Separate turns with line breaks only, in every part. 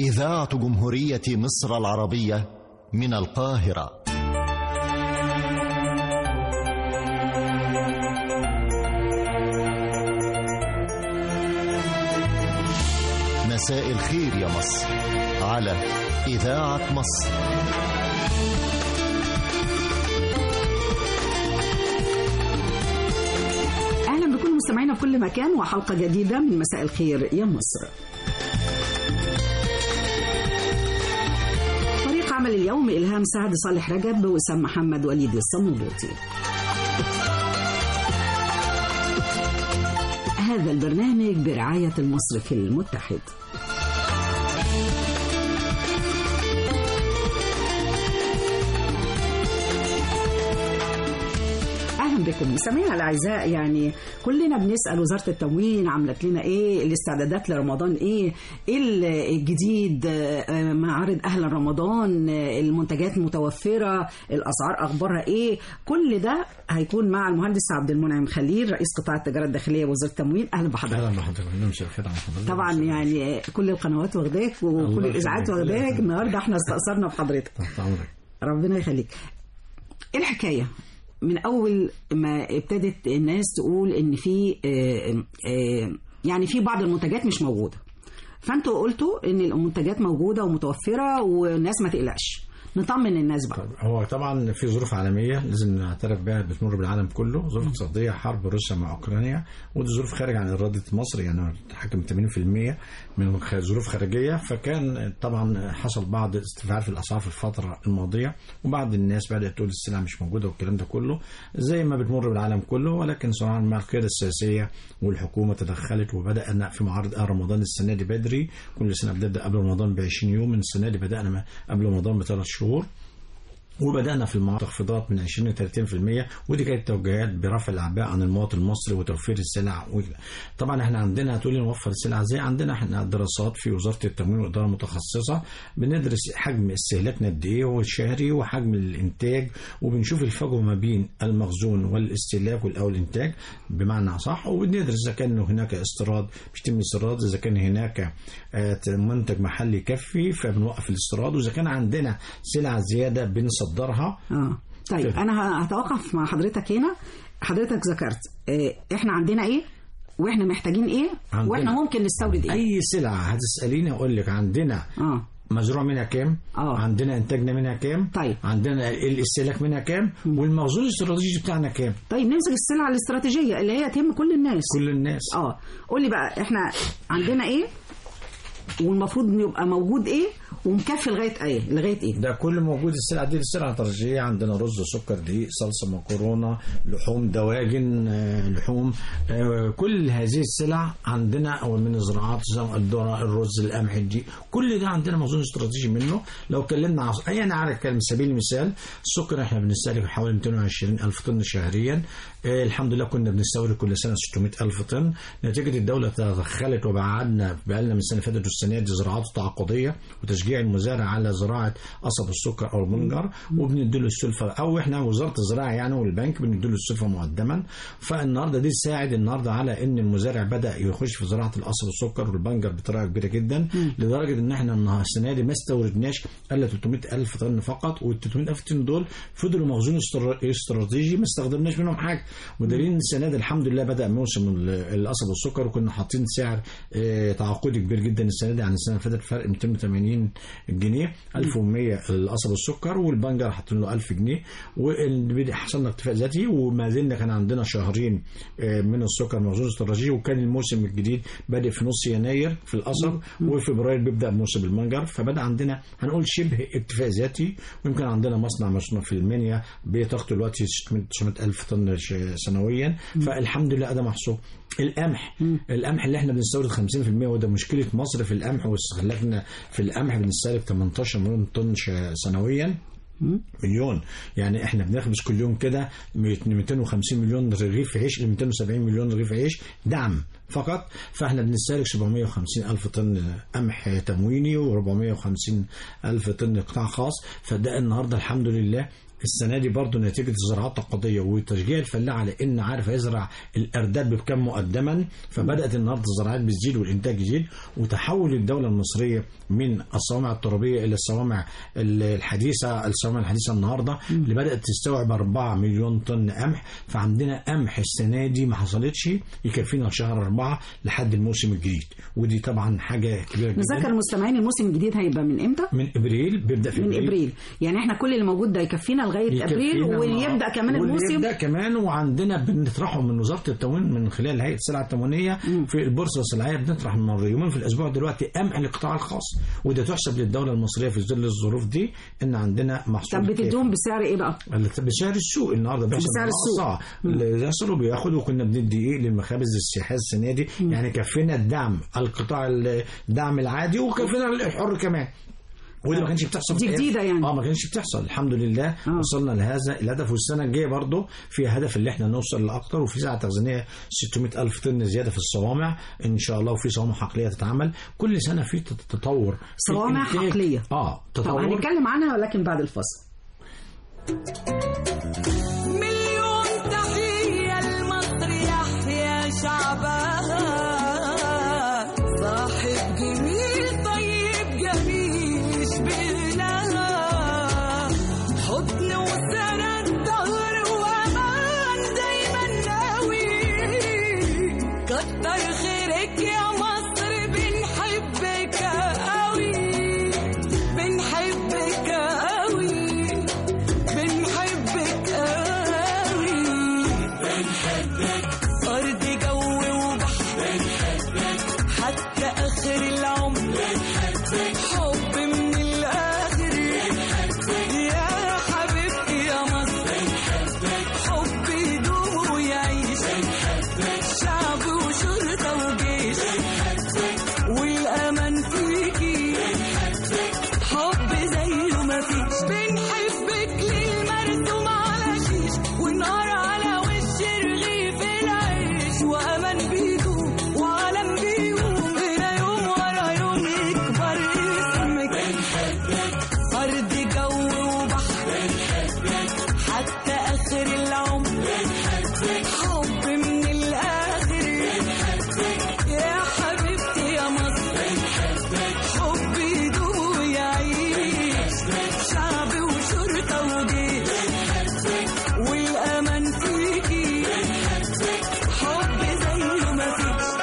إذاعة جمهورية مصر العربية من القاهرة مساء الخير يا مصر على إذاعة مصر
اهلا بكل مستمعينا في كل مكان وحلقه جديده من مساء الخير يا مصر. فريق عمل اليوم الهام سعد صالح رجب وسام محمد وليد الصمولوطي. هذا البرنامج برعايه المصرف المتحد. اهلا بكم مستمعينا الاعزاء يعني كلنا بنسال وزاره التموين عملت لنا ايه الاستعدادات لرمضان ايه ايه الجديد آه، معارض اهلا رمضان آه، المنتجات متوفره الاسعار اخبارها ايه كل ده هيكون مع المهندس عبد المنعم خليل رئيس قطاع التجاره الداخليه وزاره التموين اهلا بحضرتك
اهلا بحضرتك نمشي الخير على حضرتك
طبعا يعني كل القنوات واخداك وكل
الله
الاذاعات
يخليك.
واخداك النهارده احنا استأثرنا بحضرتك
تحت امرك
ربنا يخليك ايه الحكايه من اول ما ابتدت الناس تقول ان في آه، آه، يعني في بعض المنتجات مش موجوده فانتوا قلتوا ان المنتجات موجوده ومتوفره والناس ما تقلقش نطمن الناس بقى
طب هو طبعا في ظروف عالميه لازم نعترف بها بتمر بالعالم كله ظروف اقتصاديه حرب روسيا مع اوكرانيا ودي ظروف خارج عن اراده مصر يعني تحكم 80% من خ- ظروف خارجيه فكان طبعا حصل بعض ارتفاعات في الاسعار في الفتره الماضيه وبعض الناس بدات تقول السلع مش موجوده والكلام ده كله زي ما بتمر بالعالم كله ولكن صراحه مع القياده السياسيه والحكومه تدخلت وبدانا في معارض آه رمضان السنه دي بدري كل سنه بنبدا قبل رمضان ب 20 يوم من السنه دي بدانا ما- قبل رمضان بثلاث شهور وبدانا في المعارض تخفيضات من 20 ل 30% ودي كانت توجيهات برفع الاعباء عن المواطن المصري وتوفير السلع و- طبعا احنا عندنا هتقولي نوفر السلع ازاي عندنا احنا دراسات في وزاره التموين واداره متخصصه بندرس حجم استهلاكنا قد ايه والشهري وحجم الانتاج وبنشوف الفجوه ما بين المخزون والاستهلاك او الانتاج بمعنى صح وبندرس اذا كان هناك استيراد بيتم استيراد اذا كان هناك آه، منتج محلي يكفي فبنوقف الاستيراد واذا كان عندنا سلع زياده بنصدرها
اه طيب
كده.
انا هتوقف مع حضرتك هنا حضرتك ذكرت آه، احنا عندنا ايه واحنا محتاجين ايه
عندنا.
واحنا ممكن نستورد ايه
اي سلعه هتساليني اقول لك عندنا
اه
مزروع منها كام
آه.
عندنا انتاجنا منها كام
طيب.
عندنا الاستهلاك منها كام والمخزون الاستراتيجي بتاعنا كام
طيب نمسك السلع الاستراتيجيه اللي هي تهم كل الناس
كل الناس
اه قول لي بقى احنا عندنا ايه والمفروض إنه يبقى موجود ايه ومكفي لغايه ايه لغايه ايه
ده كل موجود السلع دي السلع الترجيحية عندنا رز سكر دقيق صلصة مكرونة لحوم دواجن آه، لحوم آه، كل هذه السلع عندنا أو من الزراعات زي الذرة الرز القمح الدقيق كل ده عندنا مخزون استراتيجي منه لو اتكلمنا على أي أنا عارف كلمة سبيل المثال السكر احنا بنستهلك حوالي 220 ألف طن شهريا آه، الحمد لله كنا بنستورد كل سنة 600 ألف طن نتيجة الدولة تدخلت وبعدنا بقالنا من السنة اللي فاتت والسنة دي زراعات تعاقدية وتشجيع المزارع على زراعة قصب السكر أو المنجر وبنديله السلفة أو إحنا وزارة الزراعة يعني والبنك بنديله السلفة مقدما فالنهاردة دي تساعد النهاردة على إن المزارع بدأ يخش في زراعة القصب السكر والبنجر بطريقة كبيرة جدا لدرجة إن إحنا النهار- السنة دي ما استوردناش إلا 300 ألف طن فقط وال 300 ألف طن دول فضلوا مخزون استر- استراتيجي ما استخدمناش منهم حاجة ودليل إن السنة دي الحمد لله بدأ موسم ال- القصب والسكر وكنا حاطين سعر آه، تعاقدي كبير جدا السنة دي عن السنة اللي فاتت فرق 280 جنيه 1100 القصب السكر والبنجر حاطين له 1000 جنيه وحصلنا اكتفاء ذاتي وما زلنا كان عندنا شهرين آه، من السكر مخزون استراتيجي وكان الموسم الجديد بادئ في نص يناير في القصب وفبراير بيبدا موسم المنجر فبدا عندنا هنقول شبه اكتفاء ذاتي ويمكن عندنا مصنع مصنع في المنيا بطاقته دلوقتي 900 الف طن ش- سنويا فالحمد لله ده محصول القمح القمح اللي احنا بنستورد 50% وده مشكله مصر في القمح واستهلاكنا في القمح بنستهلك 18 مليون طن ش- سنويا مليون يعني احنا بنخبز كل يوم كده 250 مليون رغيف عيش ل 270 مليون رغيف عيش دعم فقط فاحنا بنستهلك 750 ألف طن قمح تمويني و450 ألف طن قطاع خاص فده النهارده الحمد لله السنه دي برضه نتيجه الزراعات التقليديه وتشجيع الفلاح على ان عارف يزرع الارداب بكم مقدما فبدات النهارده الزراعات بتزيد والانتاج يزيد وتحول الدوله المصريه من الصوامع الترابيه الى الصوامع الحديثه الصوامع الحديثه النهارده اللي بدات تستوعب 4 مليون طن قمح فعندنا قمح السنه دي ما حصلتش يكفينا شهر أربعة لحد الموسم الجديد ودي طبعا حاجه كبيره
نذكر
جدا
المستمعين الموسم الجديد هيبقى من امتى؟
من ابريل بيبدا في
من ابريل يعني احنا كل اللي موجود ده يكفينا لغايه ابريل
يكفينا
واللي
مع-
يبدا كمان
واللي
الموسم
يبدا كمان وعندنا بنطرحه من وزاره التموين من خلال هيئه السلع التموينيه في البورصه السلعيه بنطرح من يومين في الاسبوع دلوقتي قمح للقطاع الخاص وده تحسب للدوله المصريه في ظل الظروف دي ان عندنا محصول
طب
كافي.
بتدوهم بسعر ايه بقى؟
بسعر السوق النهارده بيحصل
بسعر السوق.
اه اللي يصل وبياخد وكنا بندي ايه للمخابز السياحيه السنه دي يعني كفينا الدعم القطاع الدعم العادي وكفينا الحر كمان ودي ما كانش بتحصل
دي
في أيام-
جديدة يعني.
اه ما كانش بتحصل الحمد لله
آه.
وصلنا لهذا الهدف والسنه الجايه برضه في هدف اللي احنا نوصل لاكتر وفي ساعه تخزينيه 600 الف طن زياده في الصوامع ان شاء الله وفي صوامع حقليه تتعمل كل سنه في تت- تطور في
صوامع
الإنتاج.
حقلية.
اه
طب
تطور
هنتكلم عنها ولكن بعد الفصل
مليون تحية لمصر يحيى شعبها صاحب جميل طيب جميل يشبهنا حضن وسند ظهر وأمان دايما ناوي كتر خيرك يا مصر بنحبك قوي بنحبك قوي بنحبك قوي بنحبك أرض جو وبحر حتى آخر العمر حب من الآخر يا حبيبتي يا مصر حب يدوم ويعيش شعب وشرطة وجيش والأمان فيكي حب زيه ما فيش بنحبك للمرسوم على شيش والنار على وش رغيف العيش وامان بيدوم وعالم بيقوم هنا يوم ورا يوم يكبر اسمك ارض جو وبحر حتى اخر العمر حب من الاخر يا حبيبتي يا مصر حب يدوم ويعيش شعب وشرطة وجيش والأمان فيكي حب زيه ما فيش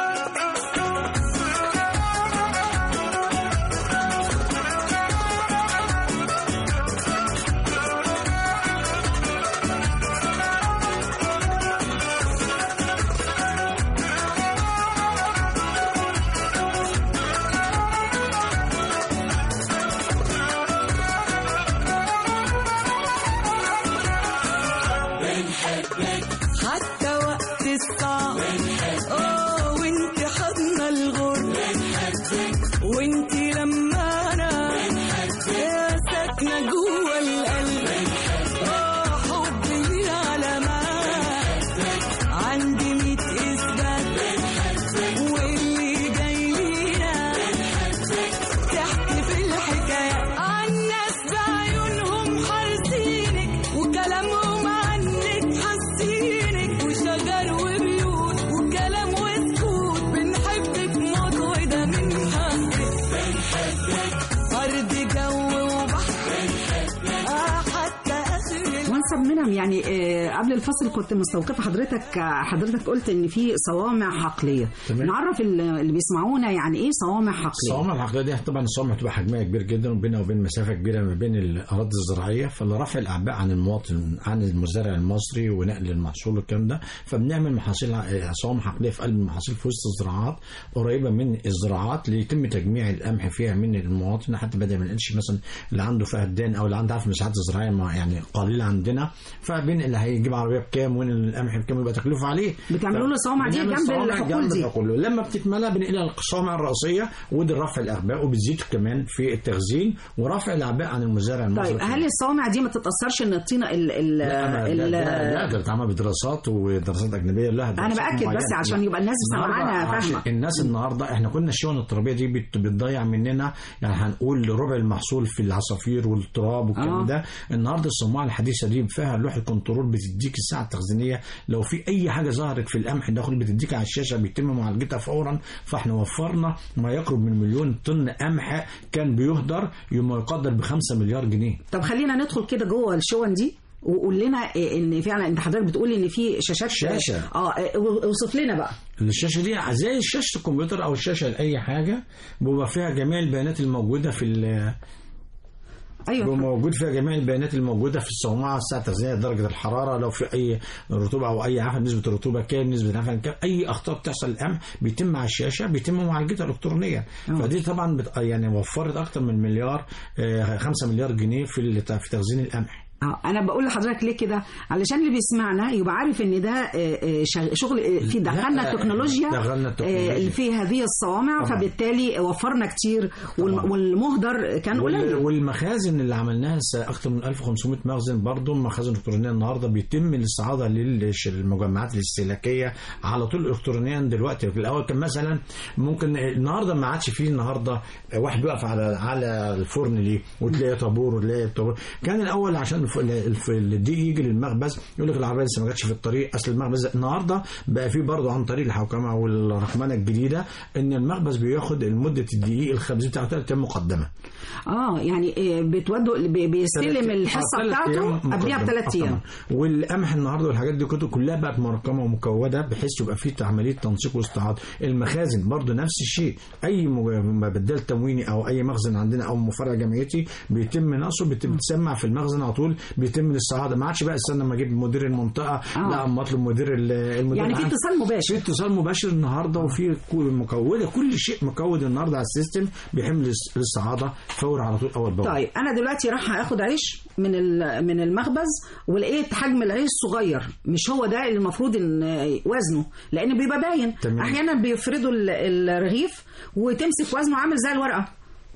حتى وقت الصعب اه وانت حضن الغر وانت لما انا يا ساكنه جوه القلب اه حبي ليه علامات عندي ميت اثبات واللي جاي لينا تحكي في الحكاية عن ناس بعيونهم حارسينك وكلامهم عنك حاسينك وشجر وبيوت وكلام وسكوت بنحبك موت وده من حقك أرض جو وبحر آه حتى آخر
وانسب منهم يعني آه، قبل الفصل كنت مستوقفه حضرتك آه، حضرتك قلت ان في صوامع حقليه
تمام.
نعرف ال- اللي بيسمعونا يعني ايه صوامع حقليه
الصوامع الحقيقيه دي طبعا الصوامع بتبقى حجمها كبير جدا وبينها وبين مسافه كبيره ما بين الاراضي الزراعيه فلرفع الاعباء عن المواطن عن المزارع المصري ونقل المحصول والكلام ده فبنعمل محاصيل ع- صوامع حقليه في قلب المحاصيل في وسط الزراعات قريبه من الزراعات ليتم تجميع القمح فيها من المواطن حتى بدل ما نقلش مثلا اللي عنده فهدان او اللي عنده عارف مساحات زراعيه ما يعني قليله عندنا فبين اللي هيجيب عربيه بكام وين القمح بكام يبقى تكلفه عليه
بتعملوا له الصوامع دي
بنعمل
جنب
صوامع
الحقول
جنب
دي.
ده كله لما بتتملى بنقلها الصوامع الرئيسيه ودي رفع الاعباء وبتزيد كمان في التخزين ورفع الاعباء عن المزارع المصري
طيب هل الصوامع دي ما تتاثرش ان الطينه ال ال
لا ما-
ال-
لا لا لا ده بتتعمل بدراسات ودراسات اجنبيه لها
انا
دراسات
باكد بس
معينة.
عشان يبقى الناس
النهاردة
سامعانا
عشان
فاهمه
الناس النهارده احنا كنا الشون الترابيه دي بت- بتضيع مننا يعني هنقول ربع المحصول في العصافير والتراب والكلام
آه.
ده النهارده الصناعه الحديثه دي فيها لوحه كنترول بتديك الساعه التخزينيه لو في اي حاجه ظهرت في القمح الداخلي بتديك على الشاشه بيتم معالجتها فورا فاحنا وفرنا ما يقرب من مليون طن قمح كان بيهدر يوم يقدر ب 5 مليار جنيه
طب خلينا ندخل كده جوه الشون دي وقول لنا إيه ان فعلا انت حضرتك بتقول ان في شاشات
شاشة.
اه إيه، اوصف لنا بقى
الشاشه دي زي شاشه الكمبيوتر او الشاشه لاي حاجه بيبقى فيها جميع البيانات الموجوده في ال- بيبقى
ايوه
موجود فيها جميع البيانات الموجوده في الصومعه الساعه التخزينيه درجه الحراره لو في اي رطوبه او اي عفن نسبه الرطوبه كام نسبه العفن كام اي اخطاء بتحصل القمح بيتم على الشاشه بيتم معالجتها الكترونيا
آه.
فدي طبعا بت... يعني وفرت اكتر من مليار 5 مليار جنيه في الت- في تخزين القمح
اه انا بقول لحضرتك ليه كده علشان اللي بيسمعنا يبقى عارف ان ده آه، آه، شغ- شغل آه، في دخلنا
لا،
التكنولوجيا
دخلنا التكنولوجيا.
آه، في هذه الصوامع
طبعا.
فبالتالي وفرنا كتير والم-
طبعا.
والمهدر كان
وال-
قليل
والمخازن اللي عملناها س- اكتر من 1500 مخزن برضه مخازن الكترونيه النهارده بيتم الاستعاضه للمجمعات الاستهلاكيه على طول الكترونيا دلوقتي في الاول كان مثلا ممكن النهارده ما عادش فيه النهارده واحد بيقف على على الفرن ليه وتلاقي طابور وتلاقي طابور كان الاول عشان الف- الف- الدقيق يجي للمخبز يقول لك العربيه لسه ما جاتش في الطريق اصل المخبز النهارده بقى فيه برضه عن طريق الحوكمه والرحمنه الجديده ان المخبز بياخد مده الدقيق الخبز بتاعته ثلاث ايام مقدمه
اه يعني آه، بتودوا بي- بيستلم
تلات-
الحصه
آه، تلات
بتاعته
أيام
قبلها
مقدم.
بثلاث
آه،
ايام
طبعاً. والقمح النهارده والحاجات دي كلها كلها بقت مرقمه ومكوده بحيث يبقى في عمليه تنسيق واستعاضه المخازن برضو نفس الشيء اي مج- مبدل تمويني او اي مخزن عندنا او مفرع جمعيتي بيتم نقصه بيتم بتسمع في المخزن على طول بيتم الاستعاضه ما عادش بقى استنى ما اجيب مدير المنطقه
آه.
لا اما اطلب مدير ال- المدير
يعني في
العام.
اتصال مباشر
في اتصال مباشر النهارده وفي كل مكوده كل شيء مكود النهارده على السيستم بيحمل الاس- الاستعاضه فور على طول اول باول
طيب انا دلوقتي راح اخد عيش من ال- من المخبز ولقيت حجم العيش صغير مش هو ده اللي المفروض ان وزنه لان بيبقى باين
تمام.
احيانا بيفردوا ال- الرغيف وتمسك وزنه عامل زي الورقه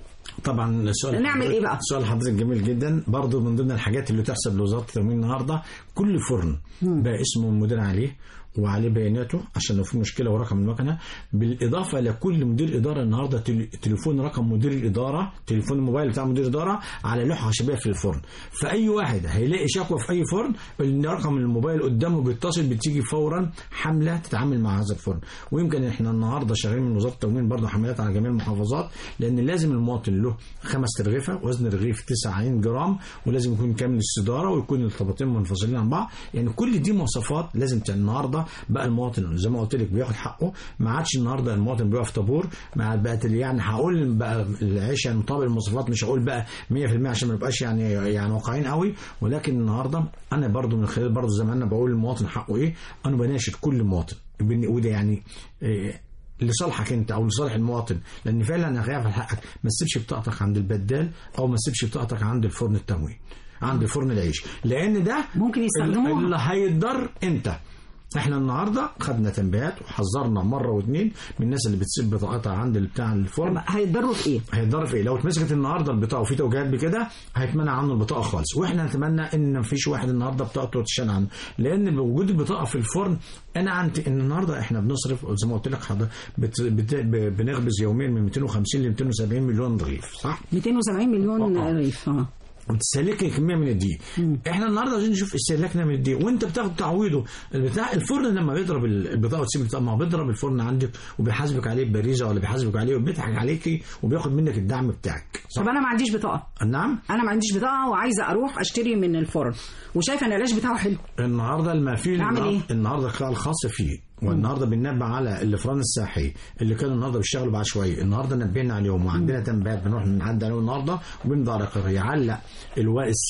طبعا سؤال
نعمل
حضرتك-
إيه بقى؟
سؤال حضرتك جميل جدا برضه من ضمن الحاجات اللي تحسب لوزاره التموين النهارده كل فرن بقى اسمه المدير عليه وعليه بياناته عشان لو في مشكله ورقم المكنه بالاضافه لكل مدير اداره النهارده تل- تليفون رقم مدير الاداره تليفون الموبايل بتاع مدير الاداره على لوحه خشبيه في الفرن فاي واحد هيلاقي شكوى في اي فرن إن رقم الموبايل قدامه بيتصل بتيجي فورا حمله تتعامل مع هذا الفرن ويمكن احنا النهارده شغالين من وزاره التموين برضه حملات على جميع المحافظات لان لازم المواطن له خمس ترغيفه وزن الرغيف 90 جرام ولازم يكون كامل الصداره ويكون الطبقتين منفصلين عن بعض يعني كل دي مواصفات لازم ت- النهارده بقى المواطن زي ما قلت لك بياخد حقه ما عادش النهارده المواطن بيقف طابور ما عاد بقت اللي يعني هقول بقى العيش يعني مطابق المواصفات مش هقول بقى 100% عشان ما نبقاش يعني يعني واقعيين قوي ولكن النهارده انا برضو من خلال برضو زي ما انا بقول المواطن حقه ايه انا بناشد كل مواطن بن- وده يعني إيه لصالحك انت او لصالح المواطن لان فعلا انا خايف على حقك ما تسيبش بطاقتك عند البدال او ما تسيبش بطاقتك عند الفرن التموين عند فرن العيش لان ده
ممكن يستخدموها.
اللي هيتضر انت احنا النهارده خدنا تنبيهات وحذرنا مره واثنين من الناس اللي بتسيب بطاقتها عند بتاع الفرن
طب هيتضروا في ايه؟
هيتضرر في ايه؟ لو اتمسكت النهارده البطاقه وفي توجيهات بكده هيتمنع عنه البطاقه خالص، واحنا نتمنى ان مفيش واحد النهارده بطاقته تتشال عنه، لان وجود البطاقه في الفرن انا عن ان النهارده احنا بنصرف زي ما قلت لك حضرتك بت... بت... ب- بنخبز يوميا من 250 ل 270 مليون رغيف صح؟
270 مليون
آه.
رغيف اه
وتستهلك كميه من الدقيق احنا النهارده عايزين نشوف استهلاكنا من الدقيق وانت بتاخد تعويضه البتاع الفرن لما بيضرب البطاقه وتسيب البطاقه ما هو بيضرب الفرن عندك وبيحاسبك عليه ببريزه ولا بيحاسبك عليه وبيضحك عليكي وبياخد منك الدعم بتاعك صح
طب انا ما عنديش بطاقه
نعم
انا ما عنديش بطاقه وعايزه اروح اشتري من الفرن وشايفه ان العيش بتاعه حلو
النهارده المفيل
أعمل
النهارده,
إيه؟
النهارده القطاع الخاص فيه والنهارده بننبه على الافران الساحي اللي كانوا النهارده بيشتغلوا بعشوائيه النهارده نبهنا عليهم وعندنا تنبيهات بنروح نعدي عليهم النهارده وبنضع على قرار يعلق الوا السعر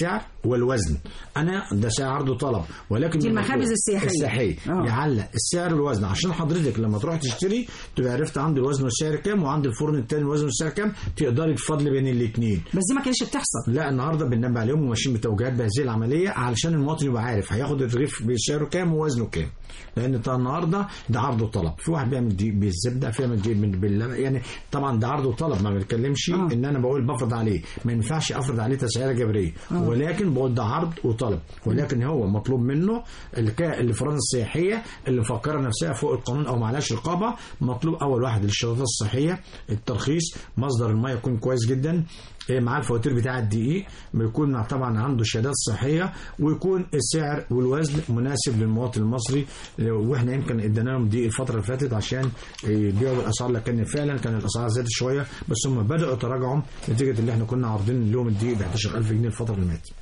والوزن انا ده سعر عرض وطلب ولكن
دي المخابز السياحية.
السياحيه
آه.
يعلق السعر والوزن عشان حضرتك لما تروح تشتري تبقى عرفت عند الوزن والسعر كام وعند الفرن التاني الوزن والسعر كام تقدري تفضلي بين الاثنين
بس دي ما كانتش بتحصل
لا النهارده بننبه عليهم وماشيين بتوجيهات بهذه العمليه علشان المواطن يبقى عارف هياخد الرغيف بسعره كام ووزنه كام لان طبعا النهارده ده عرض وطلب في واحد بيعمل دي بالزبده في بيعمل دي بال- باللبن يعني طبعا ده عرض وطلب ما بنتكلمش
آه.
ان انا بقول بفرض عليه ما ينفعش افرض عليه تسعيره جبريه ولكن بقول ده عرض وطلب ولكن هو مطلوب منه الك- الفرن السياحيه اللي مفكره نفسها فوق القانون او معلاش رقابه مطلوب اول واحد الاشتراطات الصحيه الترخيص مصدر الميه يكون كويس جدا إيه، معاه الفواتير بتاع الدقيق بيكون طبعا عنده شهادات صحيه ويكون السعر والوزن مناسب للمواطن المصري واحنا يمكن ادينا لهم دي الفتره اللي فاتت عشان يبيعوا بالاسعار لكن فعلا كان الاسعار زادت شويه بس هم بداوا يتراجعوا نتيجه اللي احنا كنا عارضين لهم الدقيق ب 11000 جنيه الفتره اللي فاتت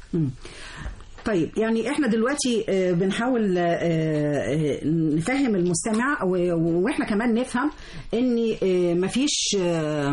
طيب يعني احنا دلوقتي آه، بنحاول آه، آه، نفهم المستمع و- واحنا كمان نفهم ان آه، مفيش آه،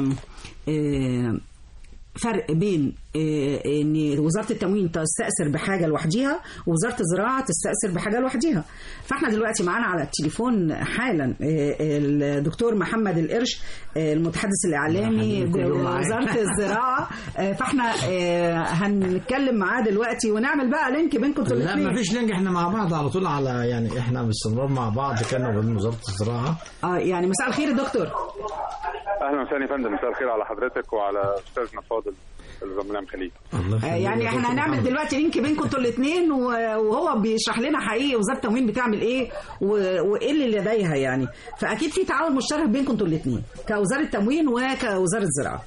آه، فرق بين آه، ان وزاره التموين تستاثر بحاجه لوحديها ووزاره الزراعه تستاثر بحاجه لوحديها فاحنا دلوقتي معانا على التليفون حالا آه، الدكتور محمد القرش آه، المتحدث الاعلامي
مرحبا بكم معاك.
بوزاره الزراعه آه، فاحنا آه، هنتكلم معاه دلوقتي ونعمل بقى لينك بينكم انتوا
لا
الاثنين
ما فيش لينك احنا مع بعض على طول على يعني احنا باستمرار مع بعض كنا وبين وزاره الزراعه
اه يعني مساء الخير يا دكتور
اهلا وسهلا يا فندم مساء الخير على حضرتك وعلى استاذنا فاضل الزملاء خليل
الله
آه،
يخليك
يعني
يا
احنا
دكتور
هنعمل
محمد.
دلوقتي لينك بينكم انتوا الاثنين وهو بيشرح لنا حقيقي وزاره التموين بتعمل ايه و- وايه اللي لديها يعني فاكيد في تعاون مشترك بينكم انتوا الاثنين كوزاره تموين وكوزاره زراعه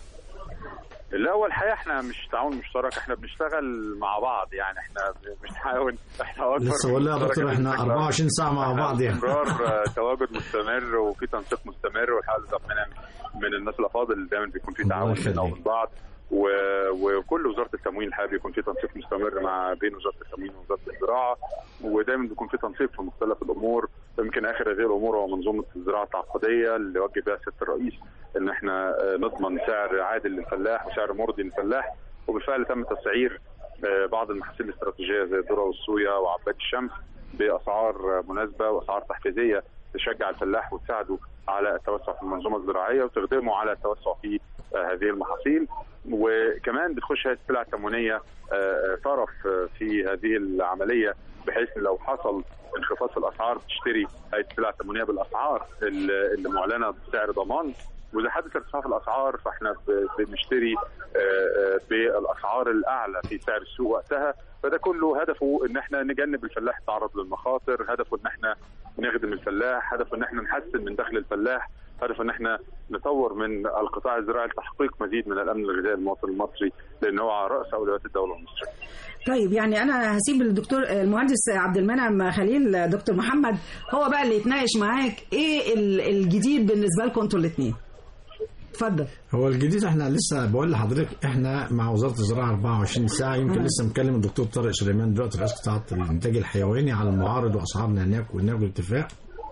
الاول الحقيقه احنا مش تعاون مشترك احنا بنشتغل مع بعض يعني احنا مش تعاون احنا اكبر
لسه بقول لها يا
من
دكتور احنا
مشترك.
24 ساعه مع
احنا
بعض يعني
باستمرار آه، تواجد مستمر وفي تنسيق مستمر والحقيقه زمنا من الناس الافاضل اللي دايما بيكون في
الله
تعاون بيننا
يخليك.
وبين بعض و- وكل وزاره التموين الحقيقه بيكون في تنسيق مستمر مع بين وزاره التموين ووزاره الزراعه ودايما بيكون في تنسيق في مختلف الامور يمكن اخر هذه الامور هو منظومه الزراعه التعاقديه اللي وجه بها سياده الرئيس ان احنا آه، نضمن سعر عادل للفلاح وسعر مرضي للفلاح وبالفعل تم تسعير آه، بعض المحاصيل الاستراتيجيه زي الذره والصويا وعباد الشمس باسعار آه، مناسبه واسعار تحفيزيه تشجع الفلاح وتساعده على التوسع في المنظومه الزراعيه وتخدمه على التوسع في آه، هذه المحاصيل وكمان بتخش هذه السلع التموينيه آه، طرف آه، في هذه العمليه بحيث لو حصل انخفاض في الاسعار تشتري هذه السلع التموينيه بالاسعار اللي اللي معلنه بسعر ضمان واذا حدث ارتفاع في الاسعار فاحنا ب- بنشتري آه، آه، بالاسعار الاعلى في سعر السوق وقتها فده كله هدفه ان احنا نجنب الفلاح التعرض للمخاطر هدفه ان احنا نخدم الفلاح هدفه ان احنا نحسن من دخل الفلاح هدفه ان احنا نطور من القطاع الزراعي لتحقيق مزيد من الامن الغذائي للمواطن المصري لانه هو على راس اولويات الدوله المصريه
طيب يعني انا هسيب الدكتور المهندس عبد المنعم خليل دكتور محمد هو بقى اللي يتناقش معاك ايه ال- الجديد بالنسبه لكم انتوا الاثنين اتفضل
هو الجديد احنا لسه بقول لحضرتك احنا مع وزاره الزراعه 24 ساعه يمكن لسه مكلم الدكتور طارق سليمان دلوقتي رئيس قطاع الانتاج الحيواني على المعارض واسعارنا هناك والناجل الاتفاق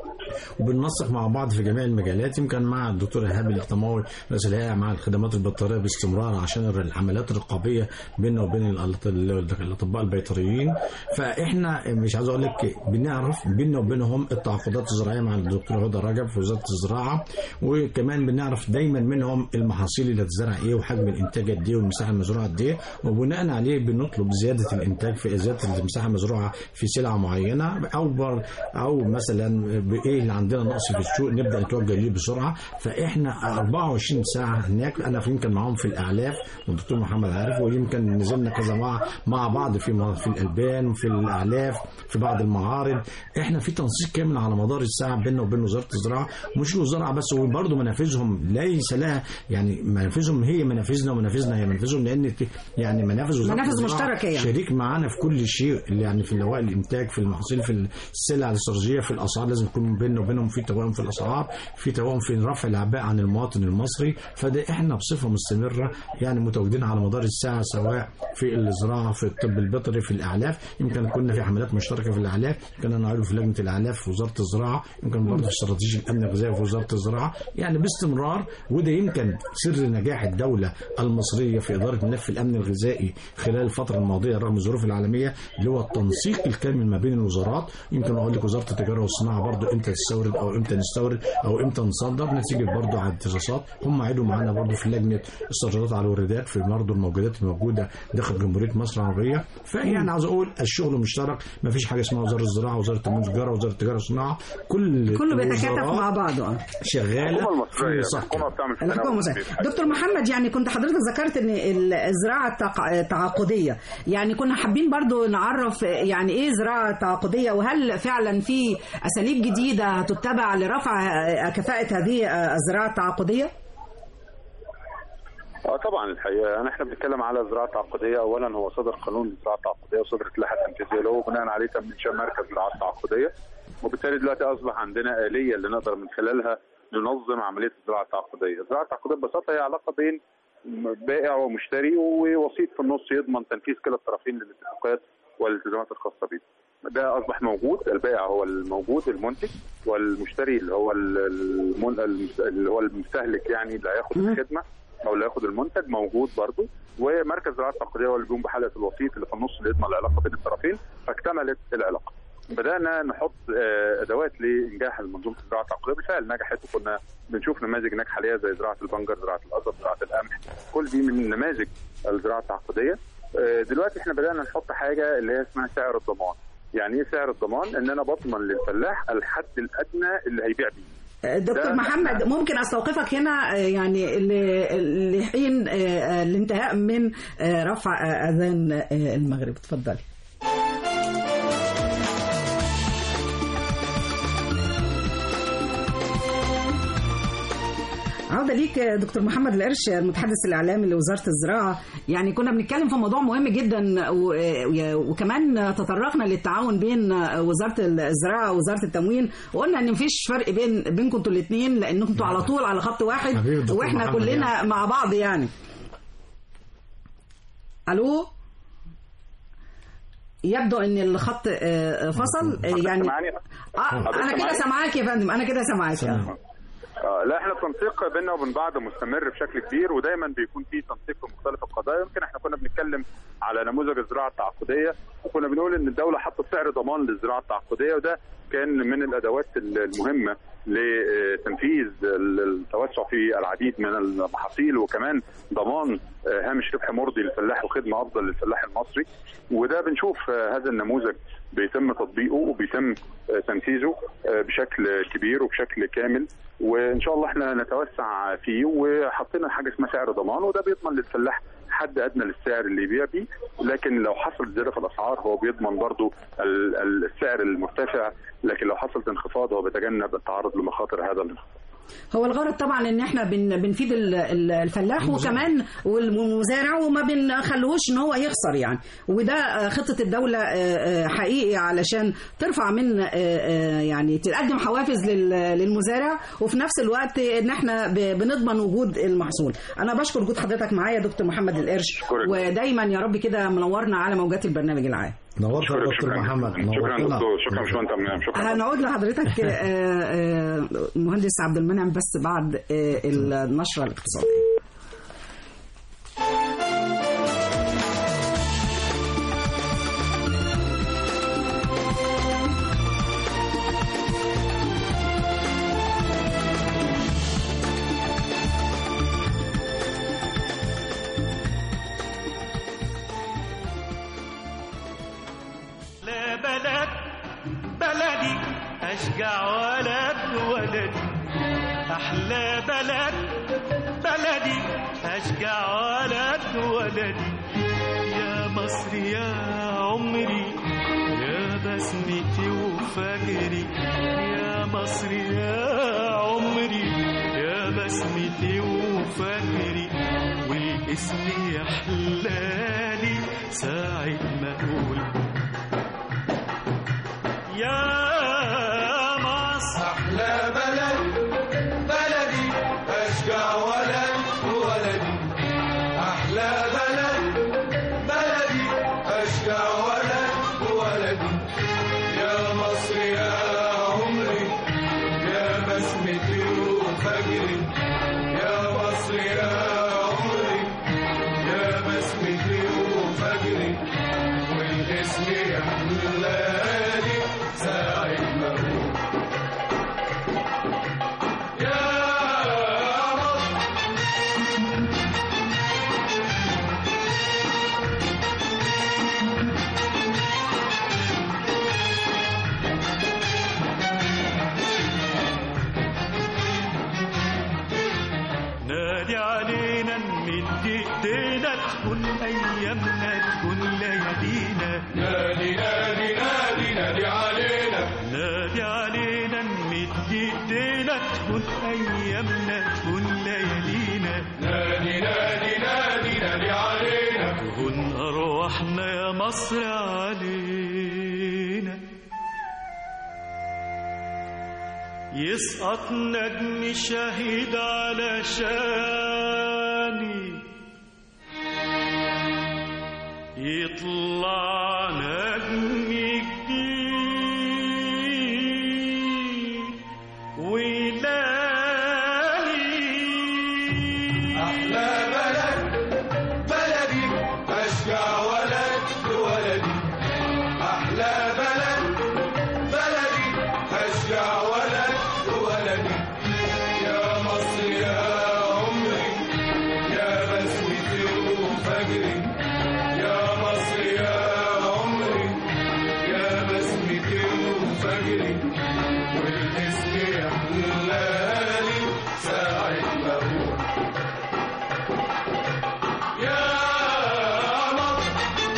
وبننسق مع بعض في جميع المجالات يمكن مع الدكتور ايهاب الاقتماوي رئيس الهيئه مع الخدمات البيطريه باستمرار عشان العمليات الرقابيه بيننا وبين الأط- الاطباء البيطريين فاحنا مش عايز اقول لك بنعرف بيننا وبينهم التعاقدات الزراعيه مع الدكتور هدى رجب في وزاره الزراعه وكمان بنعرف دايما منهم المحاصيل اللي هتزرع ايه وحجم الانتاج قد ايه والمساحه المزروعه قد ايه وبناء عليه بنطلب زياده الانتاج في زياده المساحه المزروعه في سلعه معينه او بر او مثلا بايه اللي عندنا نقص في السوق نبدا نتوجه ليه بسرعه فاحنا 24 ساعه هناك انا في يمكن معاهم في الاعلاف والدكتور محمد عارف ويمكن نزلنا كذا مع مع بعض في في الالبان وفي الاعلاف في بعض المعارض احنا في تنسيق كامل على مدار الساعه بيننا وبين وزاره الزراعه مش الوزاره بس وبرضه منافذهم ليس لها يعني منافذهم هي منافذنا ومنافذنا هي منافذهم لان ت- يعني منافذ وزاره
منافذ
الزراعة
مشتركة يعني.
شريك معانا في كل شيء اللي يعني في نواقل الانتاج في المحاصيل في السلع الاستراتيجيه في الاسعار لازم تكون بيننا بيننا وبينهم في توائم في الاسعار في توائم في رفع الاعباء عن المواطن المصري فده احنا بصفه مستمره يعني متواجدين على مدار الساعه سواء في الزراعه في الطب البيطري في الاعلاف يمكن كنا في حملات مشتركه في الاعلاف كنا نعرض في لجنه الاعلاف في وزاره الزراعه يمكن برضه في استراتيجيه الامن الغذائي في وزاره الزراعه يعني باستمرار وده يمكن سر نجاح الدوله المصريه في اداره ملف الامن الغذائي خلال الفتره الماضيه رغم الظروف العالميه اللي هو التنسيق الكامل ما بين الوزارات يمكن اقول لك وزاره التجاره والصناعه برضه امتى تستورد او امتى نستورد او امتى نصدر نتيجه برضه على الدراسات هم عيدوا معانا برضه في لجنه استيرادات على الواردات في برضه الموجودات الموجوده داخل جمهوريه مصر العربيه فيعني عاوز اقول الشغل مشترك ما فيش حاجه اسمها وزاره الزراعه وزاره التنميه والتجاره وزاره التجاره والصناعه كل
كله بيتكاتف
الوزارات
مع بعض اه
شغاله
الحكومه
في
المصريه
صح
الحكومه بتعمل في
الحكومة
تناول
المصرية.
في الحاجة.
دكتور محمد يعني كنت حضرتك ذكرت ان ال- الزراعة التع- التعاقدية يعني كنا حابين برضو نعرف يعني ايه زراعة تعاقدية وهل فعلا في اساليب جديدة هتتبع لرفع كفاءة هذه الزراعة التعاقدية؟
اه طبعا الحقيقه يعني احنا بنتكلم على زراعه تعاقديه اولا هو صدر قانون الزراعه التعاقديه وصدرت اللائحه التنفيذيه له وبناء عليه تم انشاء مركز زراعه تعاقديه وبالتالي دلوقتي اصبح عندنا اليه اللي نقدر من خلالها ننظم عمليه الزراعه التعاقديه، الزراعه التعاقديه ببساطه هي علاقه بين بائع ومشتري ووسيط في النص يضمن تنفيذ كلا الطرفين للاتفاقات والالتزامات الخاصه بيه. ده اصبح موجود البائع هو الموجود المنتج والمشتري اللي هو المن... اللي هو المستهلك يعني اللي هياخد الخدمه او اللي هياخد المنتج موجود برضه ومركز زراعه التعاقديه هو اللي بيقوم بحلقه الوسيط اللي في النص اللي يضمن العلاقه بين الطرفين فاكتملت العلاقه. بدانا نحط آه، ادوات لانجاح منظومه الزراعه التعاقديه بالفعل نجحت وكنا بنشوف نماذج ناجحه ليها زي زراعه البنجر، زراعه القصب، زراعه القمح، كل دي من نماذج الزراعه التعاقديه. آه، دلوقتي احنا بدانا نحط حاجه اللي هي اسمها سعر الضمان. يعني ايه سعر الضمان؟ ان انا بضمن للفلاح الحد الادنى اللي هيبيع بيه.
دكتور
ده-
محمد ممكن استوقفك هنا آه، يعني ل- لحين آه، آه، الانتهاء من آه، رفع آه، اذان آه، المغرب اتفضلي عودة ليك يا دكتور محمد القرش المتحدث الإعلامي لوزارة الزراعة يعني كنا بنتكلم في موضوع مهم جدا و- و- وكمان تطرقنا للتعاون بين وزارة الزراعة ووزارة التموين وقلنا إن مفيش فرق بين بينكم انتوا الاثنين لأنكم انتوا على طول على خط واحد
حبيبي دكتور
وإحنا
محمد
كلنا
يعني.
مع بعض يعني ألو يبدو ان الخط آه، فصل آه، يعني
سامعني؟
اه انا
حضرتك
كده
سامعني؟
سامعاك يا فندم انا كده سامعاك
سامع.
آه، لا احنا التنسيق بيننا وبين بعض مستمر بشكل كبير ودايما بيكون في تنسيق في مختلف القضايا يمكن احنا كنا بنتكلم على نموذج الزراعه التعاقديه وكنا بنقول ان الدوله حطت سعر ضمان للزراعه التعاقديه وده كان من الادوات المهمه لتنفيذ التوسع في العديد من المحاصيل وكمان ضمان آه، هامش ربح مرضي للفلاح وخدمه افضل للفلاح المصري وده بنشوف آه، هذا النموذج بيتم تطبيقه وبيتم آه، تنفيذه آه، بشكل كبير وبشكل كامل وان شاء الله احنا نتوسع فيه وحطينا حاجه اسمها سعر ضمان وده بيضمن للفلاح حد ادنى للسعر اللي يبيع بيه لكن لو حصل زياده في الاسعار هو بيضمن برضو ال- ال- السعر المرتفع لكن لو حصلت انخفاض هو بيتجنب التعرض لمخاطر هذا الانخفاض
هو الغرض طبعا ان احنا بن بنفيد ال- ال- الفلاح وكمان والمزارع وما بنخلوش ان هو يخسر يعني وده آه، خطه الدوله آه، آه، حقيقي علشان ترفع من آه، آه، يعني تقدم حوافز لل- للمزارع وفي نفس الوقت ان احنا ب- بنضمن وجود المحصول انا بشكر وجود حضرتك معايا دكتور محمد القرش
شكراً.
ودايما يا رب كده منورنا على موجات البرنامج العام
نورت يا دكتور محمد
شكرا
نورتنا
دكتور شكرا باشمهندس أمام. شكرا
هنعود لحضرتك آه، آه، مهندس عبد المنعم بس بعد آه، النشره الاقتصاديه
لا بلد بلدي أشجع ولد ولدي أحلى بلد بلدي أشجع ولد ولدي يا مصر يا عمري يا بسمتي وفجري يا مصر يا عمري يا بسمتي وفجري والاسم يحلالي ساعة ما أقول يا مصر تكون أيامنا تكون ليالينا
نادي نادي نادي نادي علينا
نادي علينا نمد ايدينا تكون أيامنا تكون ليالينا
نادي نادي نادي نادي علينا
تهون أرواحنا يا مصر علينا يسقط نجم شهيد على شاني يطلع نجم جديد ويلاقي
أحلى بلد بلدي أشجع ولد ولدي أحلى بلد بلدي أشجع ولد ولدي يا مصر يا عمري يا بسمتي وفجري يا مصر يا عمري يا بسمتي وفجري والاسم يحلالي ساعة ما أقول يا مصر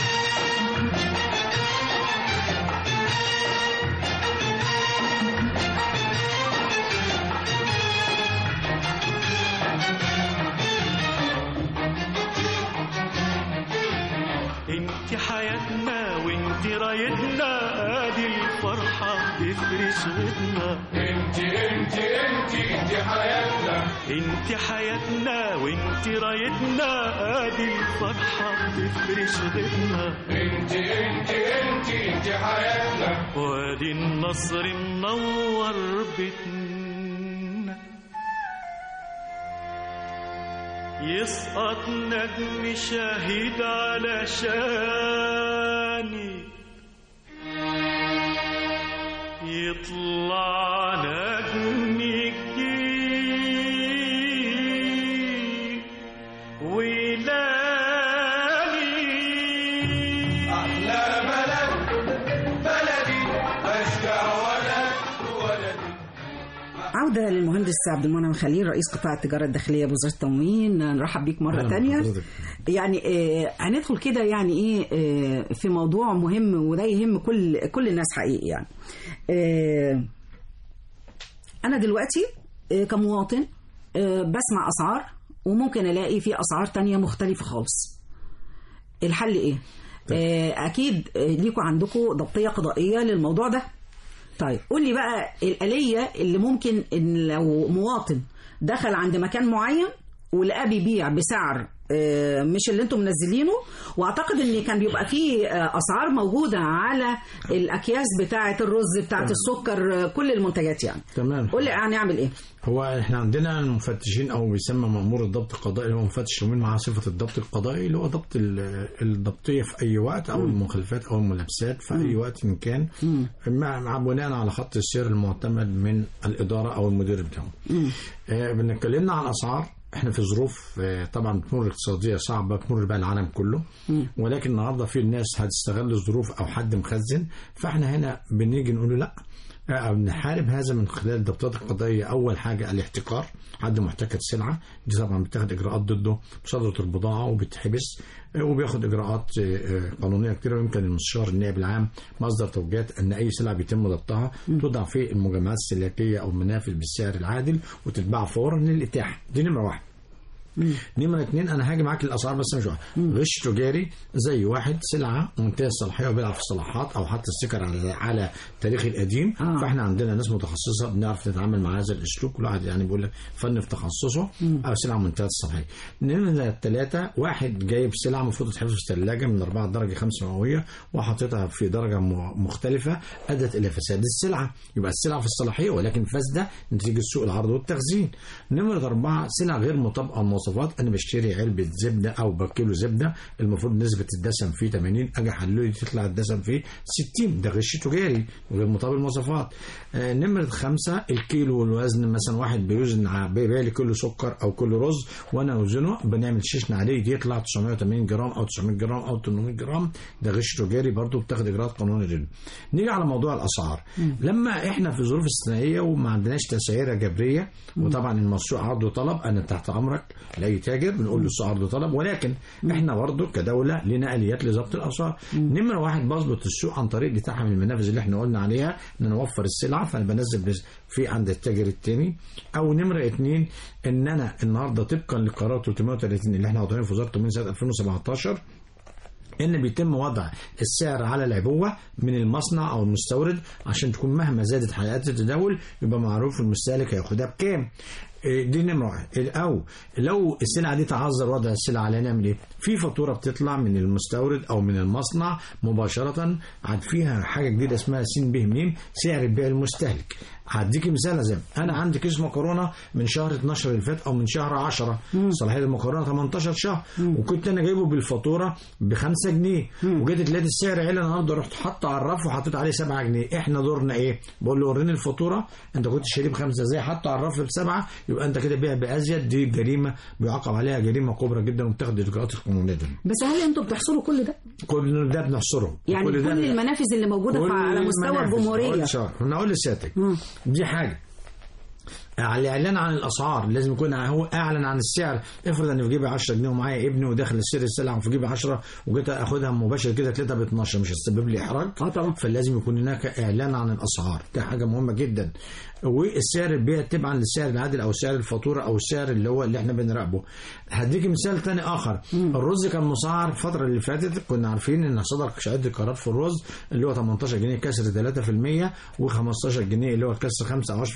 انت حياتنا وانت رايتنا ادي الفرحة تفرش غدنا
انت انت انت انت حياتنا
انت حياتنا وانت رايتنا ادي الفرحة تفرش غدنا
انت انت انت انت حياتنا
وادي النصر منور بيتنا يسقط نجم شهيد على شاني يطلع نجم جديد ويلاقي
احلى بلد بلدي اشجع ولد ولدي
عودة للمهندس عبد المنعم خليل رئيس قطاع التجارة الداخلية بوزارة التموين نرحب بيك مرة
أهلا
تانية
بحضرتك.
يعني آه هندخل كده يعني ايه آه في موضوع مهم وده يهم كل كل الناس حقيقي يعني آه انا دلوقتي آه كمواطن آه بسمع اسعار وممكن الاقي في اسعار تانية مختلفة خالص الحل ايه آه اكيد آه، ليكوا عندكم ضبطية قضائية للموضوع ده طيب قول لي بقى الآلية اللي ممكن ان لو مواطن دخل عند مكان معين ولقاه بيبيع بسعر آه، مش اللي انتم منزلينه واعتقد ان كان بيبقى فيه آه، اسعار موجوده على الاكياس بتاعه الرز بتاعه السكر آه، كل المنتجات يعني
تمام
قول لي هنعمل ايه
هو احنا عندنا المفتشين او بيسمى مأمور الضبط القضائي اللي هو مفتش ومن معاه صفة الضبط القضائي اللي هو ضبط ال- الضبطية في أي وقت أو المخالفات أو الملابسات في أي وقت إن كان مع مع بناء على خط السير المعتمد من الإدارة أو المدير بتاعهم. آه بنتكلمنا عن أسعار احنا في ظروف آه، طبعا بتمر اقتصاديه صعبه بتمر بها العالم كله ولكن النهارده في ناس هتستغل الظروف او حد مخزن فاحنا هنا بنيجي نقول له لا آه، بنحارب هذا من خلال الضبطات القضائيه اول حاجه الاحتكار حد محتكر سلعه دي طبعا بتاخد اجراءات ضده مصادره البضاعه وبتحبس آه، وبياخد اجراءات آه، آه، قانونيه كتيره ويمكن المستشار النائب العام مصدر توجيهات ان اي سلعه بيتم ضبطها توضع في المجمعات السلكيه او المنافذ بالسعر العادل وتتباع فورا للاتاحه دي نمره واحد نمرة اتنين انا هاجي معاك الاسعار بس مش واحد غش تجاري زي واحد سلعه منتهى الصلاحيه وبيلعب في الصلاحات او حتى السكر على على تاريخ القديم
آه.
فاحنا عندنا ناس متخصصه بنعرف نتعامل مع هذا الاسلوب كل واحد يعني بيقول لك فن في تخصصه او سلعه منتهى الصلاحيه نمرة الثلاثه واحد جايب سلعه المفروض تتحفظ في الثلاجه من 4 درجه 5 مئويه وحاططها في درجه م- مختلفه ادت الى فساد السلعه يبقى السلعه في الصلاحيه ولكن فاسده نتيجه سوء العرض والتخزين نمرة أربعة سلع غير مطابقة المواصفات أنا بشتري علبة زبدة أو بكيلو زبدة المفروض نسبة الدسم فيه 80 أجي أحلله تطلع الدسم فيه 60 ده غش تجاري غير مطابق المواصفات آه نمرة خمسة الكيلو والوزن مثلا واحد بيوزن ع- بيبيع لي كيلو سكر أو كيلو رز وأنا أوزنه بنعمل شيشن عليه يطلع 980 جرام أو 900 جرام أو 800 جرام ده غش تجاري برضه بتاخد إجراءات قانونية ضده نيجي على موضوع الأسعار لما إحنا في ظروف استثنائية وما عندناش تسعيرة جبرية وطبعا المشروع عرض وطلب أنا تحت أمرك لاي تاجر بنقول له السوق عرض وطلب ولكن احنا برضه كدوله لنا اليات لضبط الاسعار نمره واحد بظبط السوق عن طريق بتاعها من المنافذ اللي احنا قلنا عليها ان انا اوفر السلعه فانا بنزل بس في عند التاجر التاني او نمره اتنين ان انا النهارده طبقا لقرار 330 اللي احنا وضعينه في وزاره التموين سنه 2017 ان بيتم وضع السعر على العبوه من المصنع او المستورد عشان تكون مهما زادت حياه التداول يبقى معروف المستهلك هياخدها بكام إيه دي نمرة واحد او لو السلعه دي تعذر وضع السلعه عليها نعمل ايه؟ في فاتوره بتطلع من المستورد او من المصنع مباشره عاد فيها حاجه جديده اسمها س ب م سعر البيع المستهلك هديك مثال زي انا عندي كيس مكرونه من شهر 12 اللي فات او من شهر 10 صلاحيه المكرونه 18 شهر وكنت انا جايبه بالفاتوره ب 5 جنيه وجيت لقيت السعر عالي النهارده رحت حاطه على الرف وحطيت عليه 7 جنيه احنا دورنا ايه؟ بقول له وريني الفاتوره انت كنت شاريه بخمسه ازاي حاطه على الرف بسبعه يبقى انت كده بيع بازيد دي جريمه بيعاقب عليها جريمه كبرى جدا وبتاخد الاجراءات القانونيه دي.
بس هل انتم بتحصلوا كل ده؟
كل ده بنحصره
يعني كل,
ده
كل المنافذ اللي موجوده في-
كل
على مستوى
المنافذ.
الجمهوريه
أقول شهر. انا اقول لسيادتك
مم.
دي حاجه على الاعلان عن الاسعار لازم يكون هو اعلن عن السعر افرض انا في جيبي 10 جنيه ومعايا ابني وداخل السير السلعه وفي جيبي 10 وجيت اخدها مباشر كده تلاقيها ب 12 مش هتسبب لي احراج
اه طبعا
فلازم يكون هناك اعلان عن الاسعار ده حاجه مهمه جدا والسعر البيع تبعا للسعر العادل او سعر الفاتوره او السعر اللي هو اللي احنا بنراقبه هديك مثال تاني اخر الرز كان مسعر الفتره اللي فاتت كنا عارفين ان صدر عده قرارات في الرز اللي هو 18 جنيه كسر 3% و15 جنيه اللي هو كسر 5 او 10%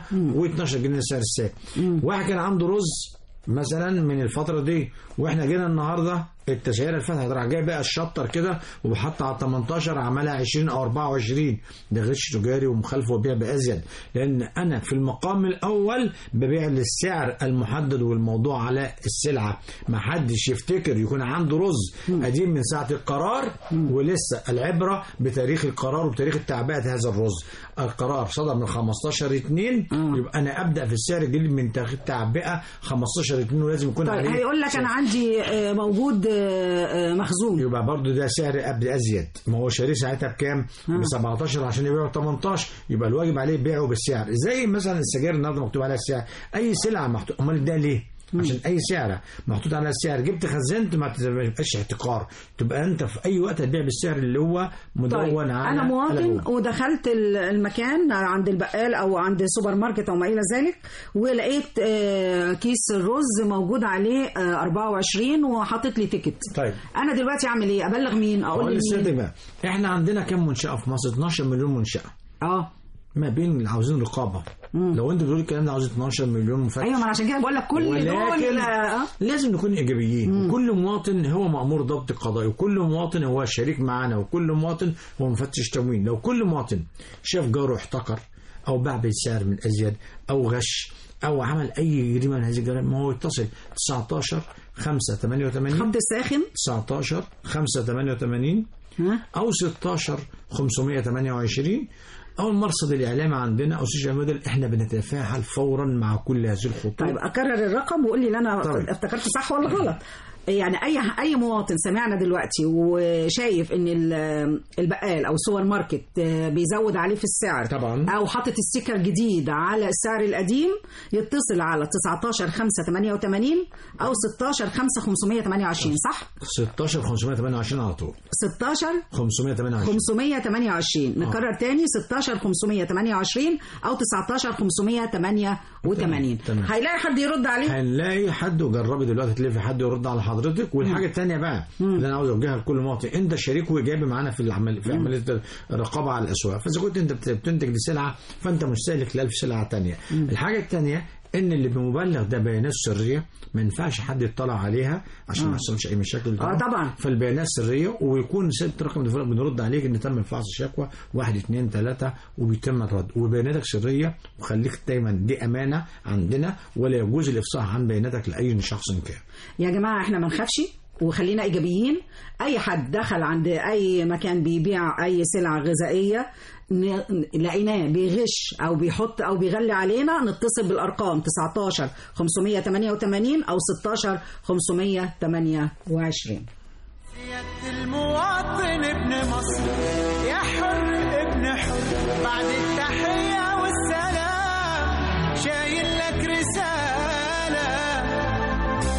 و12 جنيه سعر السعر واحد كان عنده رز مثلا من الفتره دي واحنا جينا النهارده التسعيره اللي فاتت راح جاي بقى الشطر كده وحط على 18 عملها 20 او 24 ده غش تجاري ومخالفه وبيع بازيد لان انا في المقام الاول ببيع للسعر المحدد والموضوع على السلعه ما حدش يفتكر يكون عنده رز قديم من ساعه القرار ولسه العبره بتاريخ القرار وبتاريخ تعبئه هذا الرز القرار صدر من 15 2 يبقى انا ابدا في السعر الجديد من تاريخ تعبئه 15 2 ولازم يكون
طيب
عليه
هيقول لك انا عندي آه، موجود آه، آه، مخزون
يبقى برضو ده سعر قبل ازيد ما هو شاريه ساعتها بكام؟ ب 17 عشان يبيعه ب 18 يبقى الواجب عليه بيعه بالسعر زي مثلا السجاير النهارده مكتوب عليها السعر اي سلعه محطوط امال ده ليه؟ عشان اي سعر محطوط عليها السعر جبت خزنت ما تبقاش احتكار تبقى انت في اي وقت هتبيع بالسعر اللي هو مدون
طيب
على
انا مواطن
العبوة.
ودخلت ال- المكان عند البقال او عند سوبر ماركت او ما الى ذلك ولقيت آه، كيس الرز موجود عليه آه، 24 وحاطط لي تيكت
طيب
انا دلوقتي اعمل ايه ابلغ مين اقول
اقول لسيادتك
لمين
بقى احنا عندنا كام منشاه في مصر 12 مليون منشاه
اه
ما بين اللي عاوزين رقابه لو انت بتقول الكلام ده عاوز 12 مليون مفتش
ايوه ما أنا عشان كده بقول لك كل دول
ولكن
آه،
لازم نكون ايجابيين وكل مواطن هو مامور ضبط قضائي وكل مواطن هو شريك معانا وكل مواطن هو مفتش تموين لو كل مواطن شاف جاره احتكر او باع بالسعر من ازيد او غش او عمل اي جريمه من هذه الجرائم ما هو يتصل 19 5 88
خبز ساخن
19 5 88
ها
او 16 528 او المرصد الاعلامي عندنا او السوشيال ميديا احنا بنتفاعل فورا مع كل هذه الخطوط
طيب اكرر الرقم وقول لي اللي انا
طيب.
افتكرت صح ولا غلط يعني اي اي مواطن سمعنا دلوقتي وشايف ان ال- البقال او السوبر ماركت آه، بيزود عليه في السعر
طبعا.
او حاطط ستيكر جديد على السعر القديم يتصل على 19 5 88 او 16 5 528 صح
16 528 على طول
16
528
528 نكرر تاني 16 528 او 19 588
تمام.
هيلاقي حد يرد عليه
هنلاقي حد وجربي دلوقتي تلاقي في حد يرد على حضرتك والحاجه الثانيه بقى اللي انا عاوز اوجهها لكل مواطن انت شريك وايجابي معانا في العمل في عمليه الرقابه على الاسواق فاذا كنت انت بت- بتنتج لسلعه فانت مستهلك ل 1000 سلعه ثانيه الحاجه الثانيه ان اللي بمبلغ ده بيانات سريه ما ينفعش حد يطلع عليها عشان ما يحصلش اي مشاكل
آه طبعا.
فالبيانات سريه ويكون ست رقم الفرق بنرد عليك ان تم فحص الشكوى واحد اثنين ثلاثه وبيتم الرد وبياناتك سريه وخليك دايما دي امانه عندنا ولا يجوز الافصاح عن بياناتك لاي شخص كان
يا جماعة احنا ما نخافش وخلينا ايجابيين اي حد دخل عند اي مكان بيبيع اي سلعة غذائية ن- لقيناه بيغش او بيحط او بيغلي علينا نتصل بالارقام 19 588 او 16 528
سيادة المواطن ابن مصر يا حر ابن حر بعد التحية والسلام شايل لك رسالة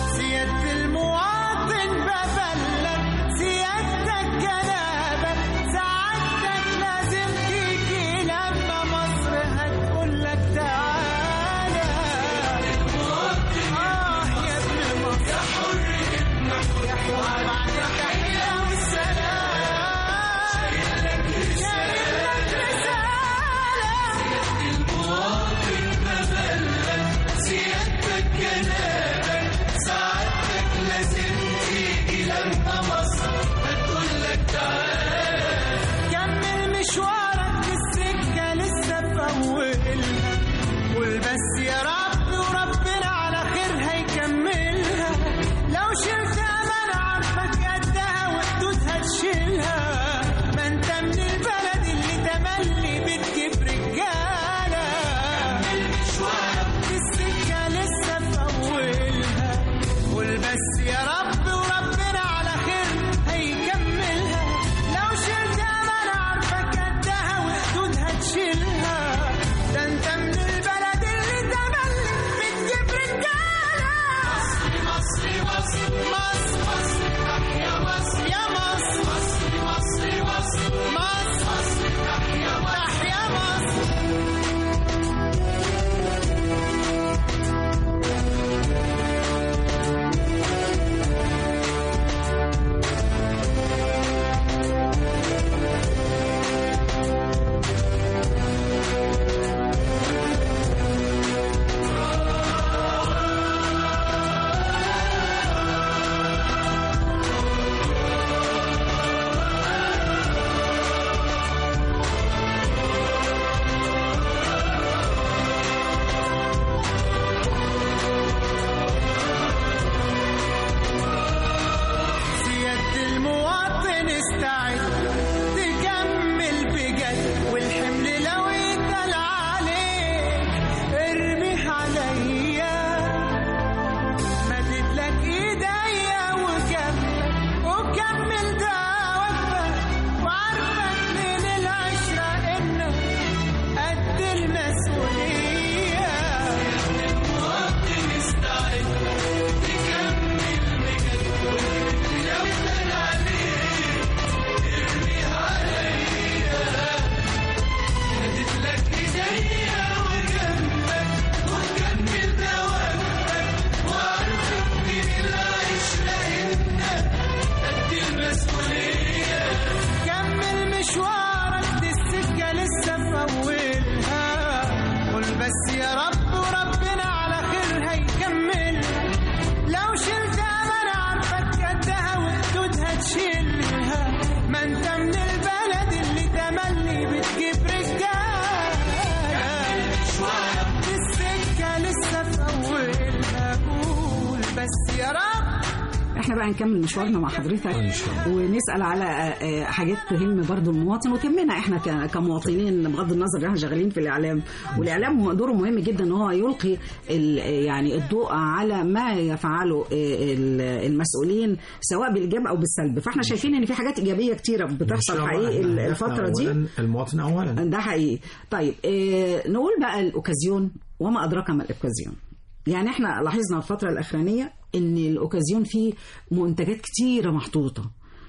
احنا بقى نكمل مشوارنا مع حضرتك
إن شاء الله.
ونسال على آه، آه، حاجات تهم برضو المواطن وتهمنا احنا ك- كمواطنين بغض النظر ان احنا شغالين في الاعلام والاعلام دوره مهم جدا ان هو يلقي ال- يعني الضوء على ما يفعله آه، ال- المسؤولين سواء بالايجاب او بالسلب فاحنا شايفين ان في حاجات ايجابيه كتيره
إن
بتحصل
شاء الله
حقيقي
إحنا
ال-
هدفنا
الفتره دي
أولاً المواطن اولا
ده حقيقي طيب إيه نقول بقى الاوكازيون وما ادراك ما الاوكازيون يعني احنا لاحظنا الفتره الاخرانيه ان الاوكازيون فيه منتجات كتيره محطوطه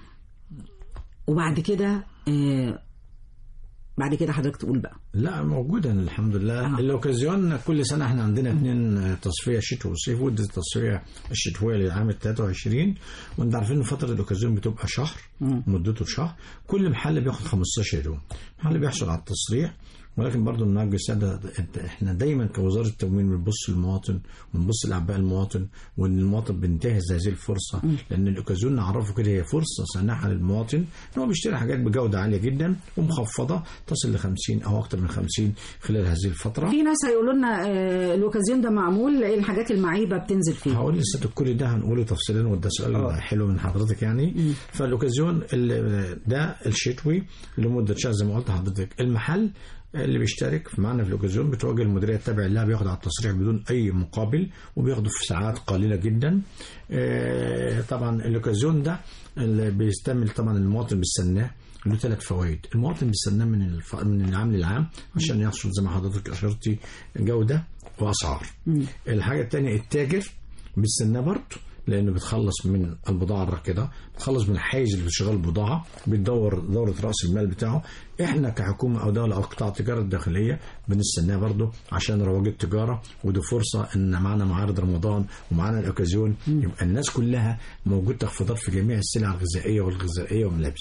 وبعد كده إيه بعد كده حضرتك تقول بقى
لا موجودة الحمد لله
آه.
آه. الاوكازيون كل سنة احنا عندنا اثنين تصفية شتوي وصيف ودي التصفية الشتوية للعام ال 23 وانت عارفين ان فترة الاوكازيون بتبقى شهر
مم.
مدته شهر كل محل بياخد 15 يوم محل بيحصل على التصريح ولكن برضه بنوجه السادة احنا دايما كوزارة التموين بنبص للمواطن ونبص لأعباء المواطن وان المواطن بينتهز هذه الفرصة لأن الأوكازيون نعرفه كده هي فرصة سانحة للمواطن إن هو بيشتري حاجات بجودة عالية جدا ومخفضة تصل ل 50 أو أكثر من 50 خلال هذه الفترة
في ناس هيقولوا لنا آه، الاوكازيون ده معمول الحاجات المعيبه بتنزل فيه
هقول لسه كل ده هنقوله تفصيلا وده سؤال
آه.
حلو من حضرتك يعني فالاوكازيون ال- ده الشتوي لمده شهر زي ما قلت لحضرتك المحل اللي بيشترك معانا في الاوكازيون بتواجه المديريه التابعه لها بياخد على التصريح بدون اي مقابل وبياخده في ساعات قليله جدا آه، طبعا الاوكازيون ده اللي بيستعمل طبعا المواطن بيستناه له ثلاث فوائد المواطن بيستناه من الف... من العام للعام عشان يحصل زي ما حضرتك اشرتي جوده واسعار الحاجه الثانيه التاجر بيستناه برضه لانه بتخلص من البضاعه الراكده بتخلص من الحيز اللي بتشغل البضاعه بتدور دوره راس المال بتاعه احنا كحكومه او دوله او قطاع التجاره الداخليه بنستناه برضه عشان رواج التجاره ودي فرصه ان معانا معارض رمضان ومعانا الاوكازيون يبقى الناس كلها موجود تخفيضات في جميع السلع الغذائيه والغذائيه والملابس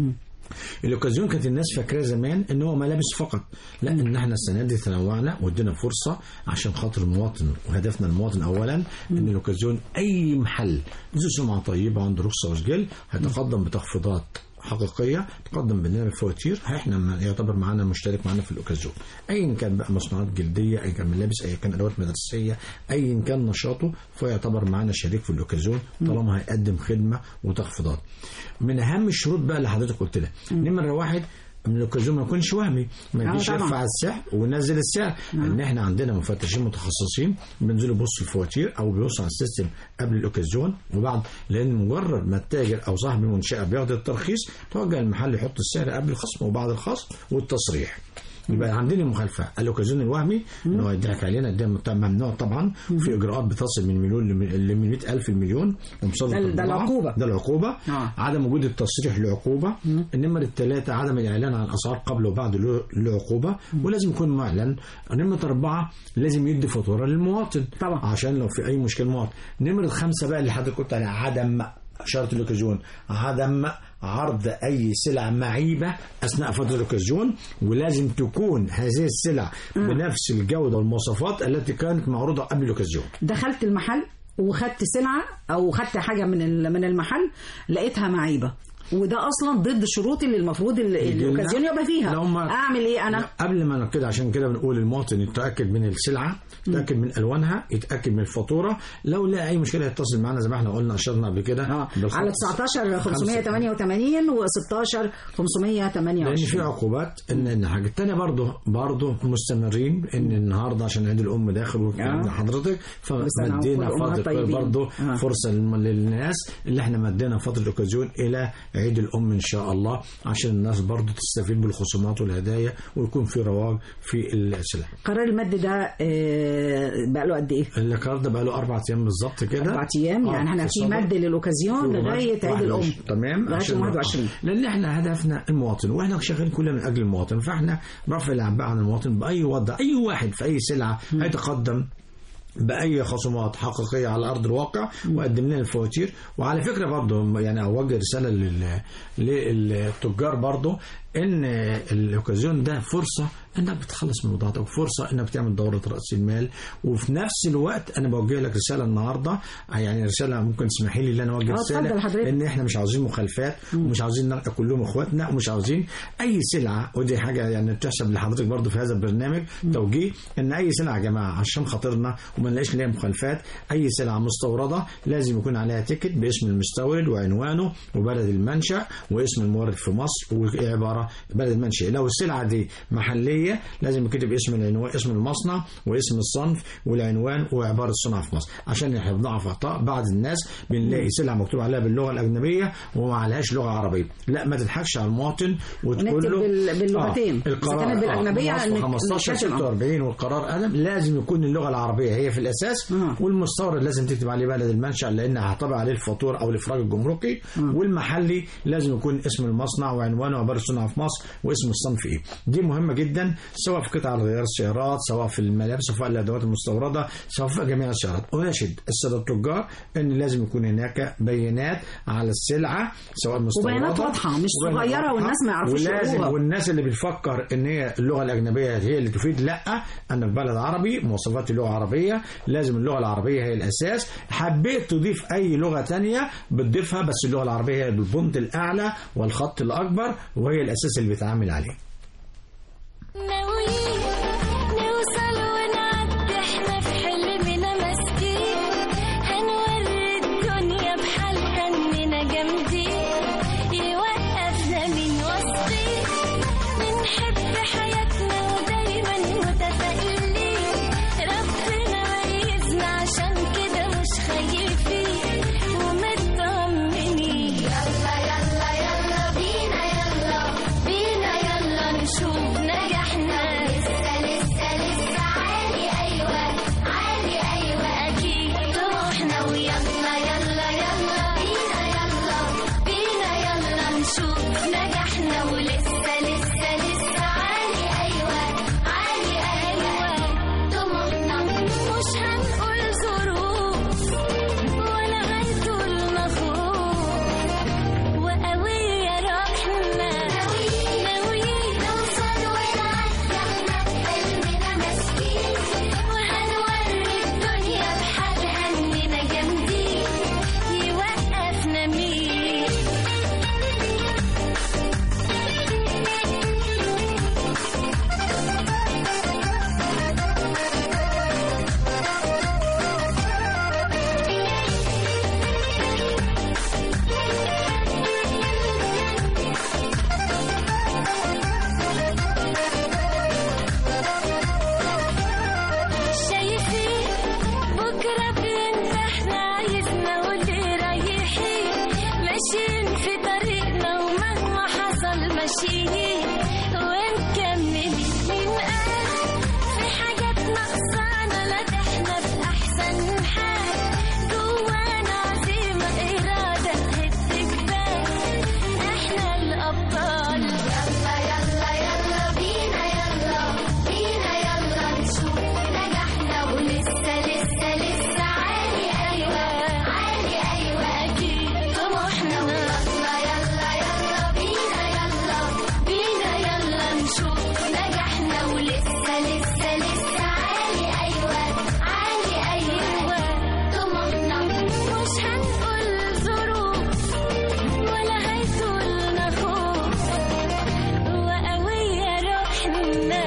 الاوكازيون كانت الناس فاكراه زمان ان هو ملابس فقط لا ان احنا السنه دي تنوعنا وادينا فرصه عشان خاطر المواطن وهدفنا المواطن اولا ان الاوكازيون اي محل ذو سمعه طيبه عنده رخصه وسجل هيتقدم بتخفيضات حقيقيه تقدم برنامج فواتير احنا ما- يعتبر معانا مشترك معانا في الاوكازيون ايا كان بقى مصنوعات جلديه ايا كان ملابس ايا كان ادوات مدرسيه ايا كان نشاطه فيعتبر معانا شريك في الاوكازيون طالما هيقدم خدمه وتخفيضات من اهم الشروط بقى اللي حضرتك قلت لها نمره واحد من الاوكازيون ما يكونش وهمي ما
آه
يجيش
طبعاً.
يرفع السعر وينزل السعر ان احنا عندنا مفتشين متخصصين بينزلوا يبصوا الفواتير او بيبصوا على السيستم قبل الاوكازيون وبعد لان مجرد ما التاجر او صاحب المنشاه بياخد الترخيص توجه المحل يحط السعر قبل الخصم وبعد الخصم والتصريح يبقى عندنا مخالفه الاوكازيون الوهمي ان هو يضحك علينا ده ممنوع طبعا وفي اجراءات بتصل من مليون ل 100 الف المليون ومصادره
ده- ده
البضاعة.
العقوبة.
ده العقوبه
آه.
عدم وجود التصريح لعقوبه النمر الثلاثه عدم الاعلان عن الاسعار قبل وبعد له- لعقوبه ولازم يكون معلن نمره اربعه لازم يدي فاتوره للمواطن
طبعا.
عشان لو في اي مشكله مواطن نمره خمسه بقى اللي حضرتك قلت عليها عدم شرط الاوكازيون عدم عرض اي سلع معيبه اثناء فتره الاوكازيون ولازم تكون هذه السلع بنفس الجوده والمواصفات التي كانت معروضه قبل الاوكازيون
دخلت المحل وخدت سلعه او خدت حاجه من ال- من المحل لقيتها معيبه وده اصلا ضد الشروط اللي المفروض ال-
يجي لنا-
الاوكازيون يبقى فيها
لو ما-
اعمل ايه انا
لا، قبل ما نكده كده عشان كده بنقول المواطن يتاكد من السلعه يتاكد من الوانها يتاكد من الفاتوره لو لقى اي مشكله يتصل معنا زي ما احنا قلنا اشرنا قبل كده
اه
بالخط.
على 19 588 و 16
لان
528
في عقوبات ان ان حاجه الثانيه برضه برضه مستمرين ان النهارده عشان عيد الام داخل والكلام ده
آه.
حضرتك
سنة
فمدينا
وكل أمها
فتره
طيبين.
برضه
آه.
فرصه للم- للناس اللي احنا مدينا فتره الاوكازيون الى عيد الام ان شاء الله عشان الناس برضه تستفيد بالخصومات والهدايا ويكون في رواج في السلع
قرار المد ده آه، بقى له قد ايه؟
القرار ده بقى له اربع ايام بالظبط كده
اربع ايام
آه،
يعني احنا في
صدر.
مد للاوكازيون
في
لغايه عيد
21.
الام
تمام
لغايه
عشان-
21
آه. لان احنا هدفنا المواطن واحنا شغالين كلنا من اجل المواطن فاحنا رفع الاعباء عن المواطن باي وضع اي واحد في اي سلعه هيتقدم باي خصومات حقيقيه على ارض الواقع وقدم لنا الفواتير وعلى فكره برضه يعني اوجه رساله لل- للتجار برضه ان الاوكازيون ده فرصه انك بتخلص من وضعتك وفرصه انك تعمل دوره راس المال وفي نفس الوقت انا بوجه لك رساله النهارده يعني رساله ممكن تسمحي لي ان انا اوجه
آه، اتفضل
رساله
حضرتك.
ان احنا مش عاوزين مخالفات ومش عاوزين نبقى كلهم اخواتنا ومش عاوزين اي سلعه ودي حاجه يعني بتحسب لحضرتك برضو في هذا البرنامج توجيه ان اي سلعه يا جماعه عشان خاطرنا وما نلاقيش ليها مخالفات اي سلعه مستورده لازم يكون عليها تيكت باسم المستورد وعنوانه وبلد المنشا واسم المورد في مصر وعباره بلد المنشا لو السلعه دي محليه لازم يكتب اسم العنوان اسم المصنع واسم الصنف والعنوان وعباره صنع في مصر عشان احنا بنقع اخطاء بعض الناس بنلاقي سلعه مكتوب عليها باللغه الاجنبيه وما عليهاش لغه عربيه لا ما تضحكش على المواطن وتقول
ونكتب
له
بال- باللغتين.
آه
إذا
القرار
كانت بالأجنبية
آه
نك-
15
نكتب- آه.
46 والقرار قدم لازم يكون اللغه العربيه هي في الاساس
آه.
والمستورد لازم تكتب عليه بلد المنشا لان هطبع عليه الفاتوره او الافراج الجمركي والمحلي لازم يكون اسم المصنع وعنوانه وعباره صنع في مصر واسم الصنف ايه دي مهمه جدا سواء في قطع غيار السيارات سواء في الملابس سواء الادوات المستورده سواء في جميع السيارات اناشد الساده التجار ان لازم يكون هناك بيانات على السلعه سواء مستورده
وبيانات واضحة، مش
وبيانات
صغيرة
واضحة.
والناس ما يعرفوش
ولازم
يقروها.
والناس اللي بتفكر ان هي اللغه الاجنبيه هي اللي تفيد لا انا في بلد عربي مواصفات اللغه عربيه لازم اللغه العربيه هي الاساس حبيت تضيف اي لغه تانية بتضيفها بس اللغه العربيه هي بالبنط الاعلى والخط الاكبر وهي الاساس اللي بيتعامل عليه
ناويين نوصل ونعدي احنا في حلمنا ماسكين هنوري الدنيا بحالها اننا جامدين يوقفنا مين واثقين بنحب حياتنا ودايما متفائلين ربنا ميزنا عشان كده مش خايفين ومطمنين يلا يلا يلا بينا يلا بينا يلا نشوف نجاحنا لسه لسه لسه عالي ايوه عالي ايوه اكيد طموحنا ويلا يلا يلا بينا يلا بينا يلا نشوف نجاحنا ولسه لسه لسه عالي ايوه عالي ايوه طموحنا مش هنقول ظروف ولا هنقول خوف وقوية روحنا ناويين نوصل ونعدي احنا بحلمنا ماسكين وهنوري الدنيا بحالها اننا جامدين يوقفنا مين شايفين بكرة بين احنا عايزنا واللي رايحين ماشيين في طريقنا ومهما حصل ماشيين ونكمل مين قال في حاجات ناقصانا لا ده احنا في احسن حال جوانا عزيمة إرادة تهد جبال احنا الأبطال يلا يلا يلا بينا يلا بينا يلا نشوف نجاحنا ولسه لسه لسه عالي أيوة عالي أيوة أكيد طموحنا يلا يلا يلا بينا يلا بينا يلا نشوف نجاحنا ولسه لسه لسه عالي أيوة عالي أيوة طموحنا مش هنقول ظروف ولا هيطولنا خوف وقوية روحنا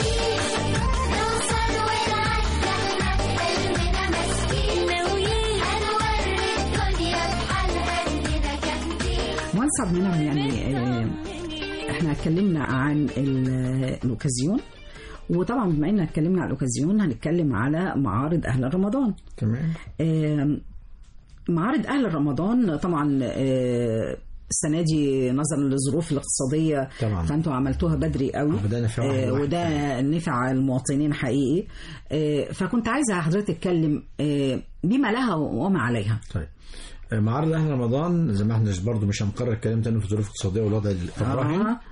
نوصل ونعدي احنا بحلمنا ماسكين ناويين هنوري الدنيا بحالها اننا جامدين
مهندس عبد المنعم يعني آه، احنا اتكلمنا عن ال- الاوكازيون وطبعا بما اننا اتكلمنا عن الاوكازيون هنتكلم على معارض اهل رمضان
تمام
آم، معارض اهل رمضان طبعا آه، السنه دي نظرا للظروف الاقتصاديه
طبعاً.
فانتوا عملتوها بدري قوي
آه، وده نفع واحد
آه،
واحد.
وده نفع المواطنين حقيقي آه، فكنت عايزه حضرتك تتكلم آه، بما لها وما عليها
طيب معارض اهل رمضان زي ما احنا برضه مش هنكرر الكلام تاني في الظروف الاقتصاديه والوضع الراهن
آه.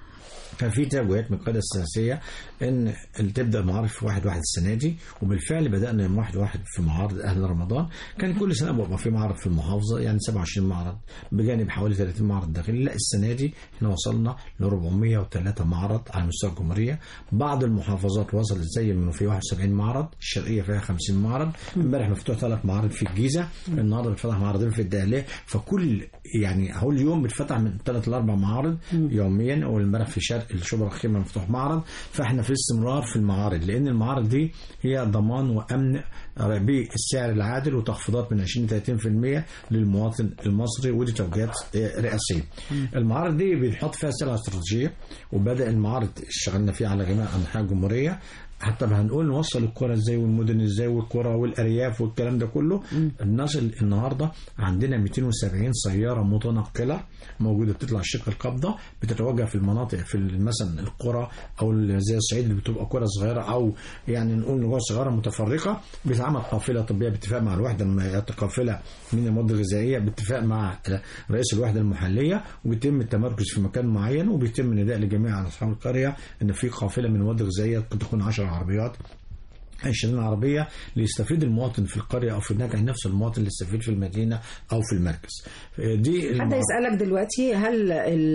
كان في توجيهات من القياده السياسيه ان اللي تبدا المعارض في واحد واحد السنه دي وبالفعل بدانا يوم واحد واحد في معارض اهل رمضان كان كل سنه بيبقى في معرض في المحافظه يعني 27 معرض بجانب حوالي 30 معرض داخلي لا السنه دي احنا وصلنا ل 403 معرض على مستوى الجمهوريه بعض المحافظات وصلت زي انه في 71 معرض الشرقيه فيها 50 معرض امبارح مفتوح ثلاث معارض في الجيزه النهارده بيتفتح معرضين في الدقهليه فكل يعني هو اليوم بيتفتح من ثلاث لاربع معارض يوميا وامبارح في شرق الشبرا الخيمه مفتوح معرض فاحنا في استمرار في المعارض لان المعارض دي هي ضمان وامن بالسعر العادل وتخفيضات من 20 ل 30% للمواطن المصري ودي توجيهات آه، رئاسيه. المعارض دي بنحط فيها سلع استراتيجيه وبدا المعارض اشتغلنا فيها على جميع انحاء الجمهوريه حتى هنقول نوصل القرى ازاي والمدن ازاي والقرى والارياف والكلام ده كله الناس ال- النهارده عندنا 270 سياره متنقله موجوده بتطلع الشق القبضه بتتوجه في المناطق في ال- مثلا القرى او ال- زي الصعيد اللي بتبقى قرى صغيره او يعني نقول نجوع صغيره متفرقه بتعمل قافله طبيه باتفاق مع الوحده الم- قافله من المواد الغذائيه باتفاق مع رئيس الوحده المحليه وبيتم التمركز في مكان معين وبيتم نداء لجميع اصحاب القريه ان في قافله من مواد غذائيه قد تكون 10 عربيات 20 عربية ليستفيد المواطن في القرية أو في النجع نفس المواطن اللي يستفيد في المدينة أو في المركز دي
حد
المع-
يسألك دلوقتي هل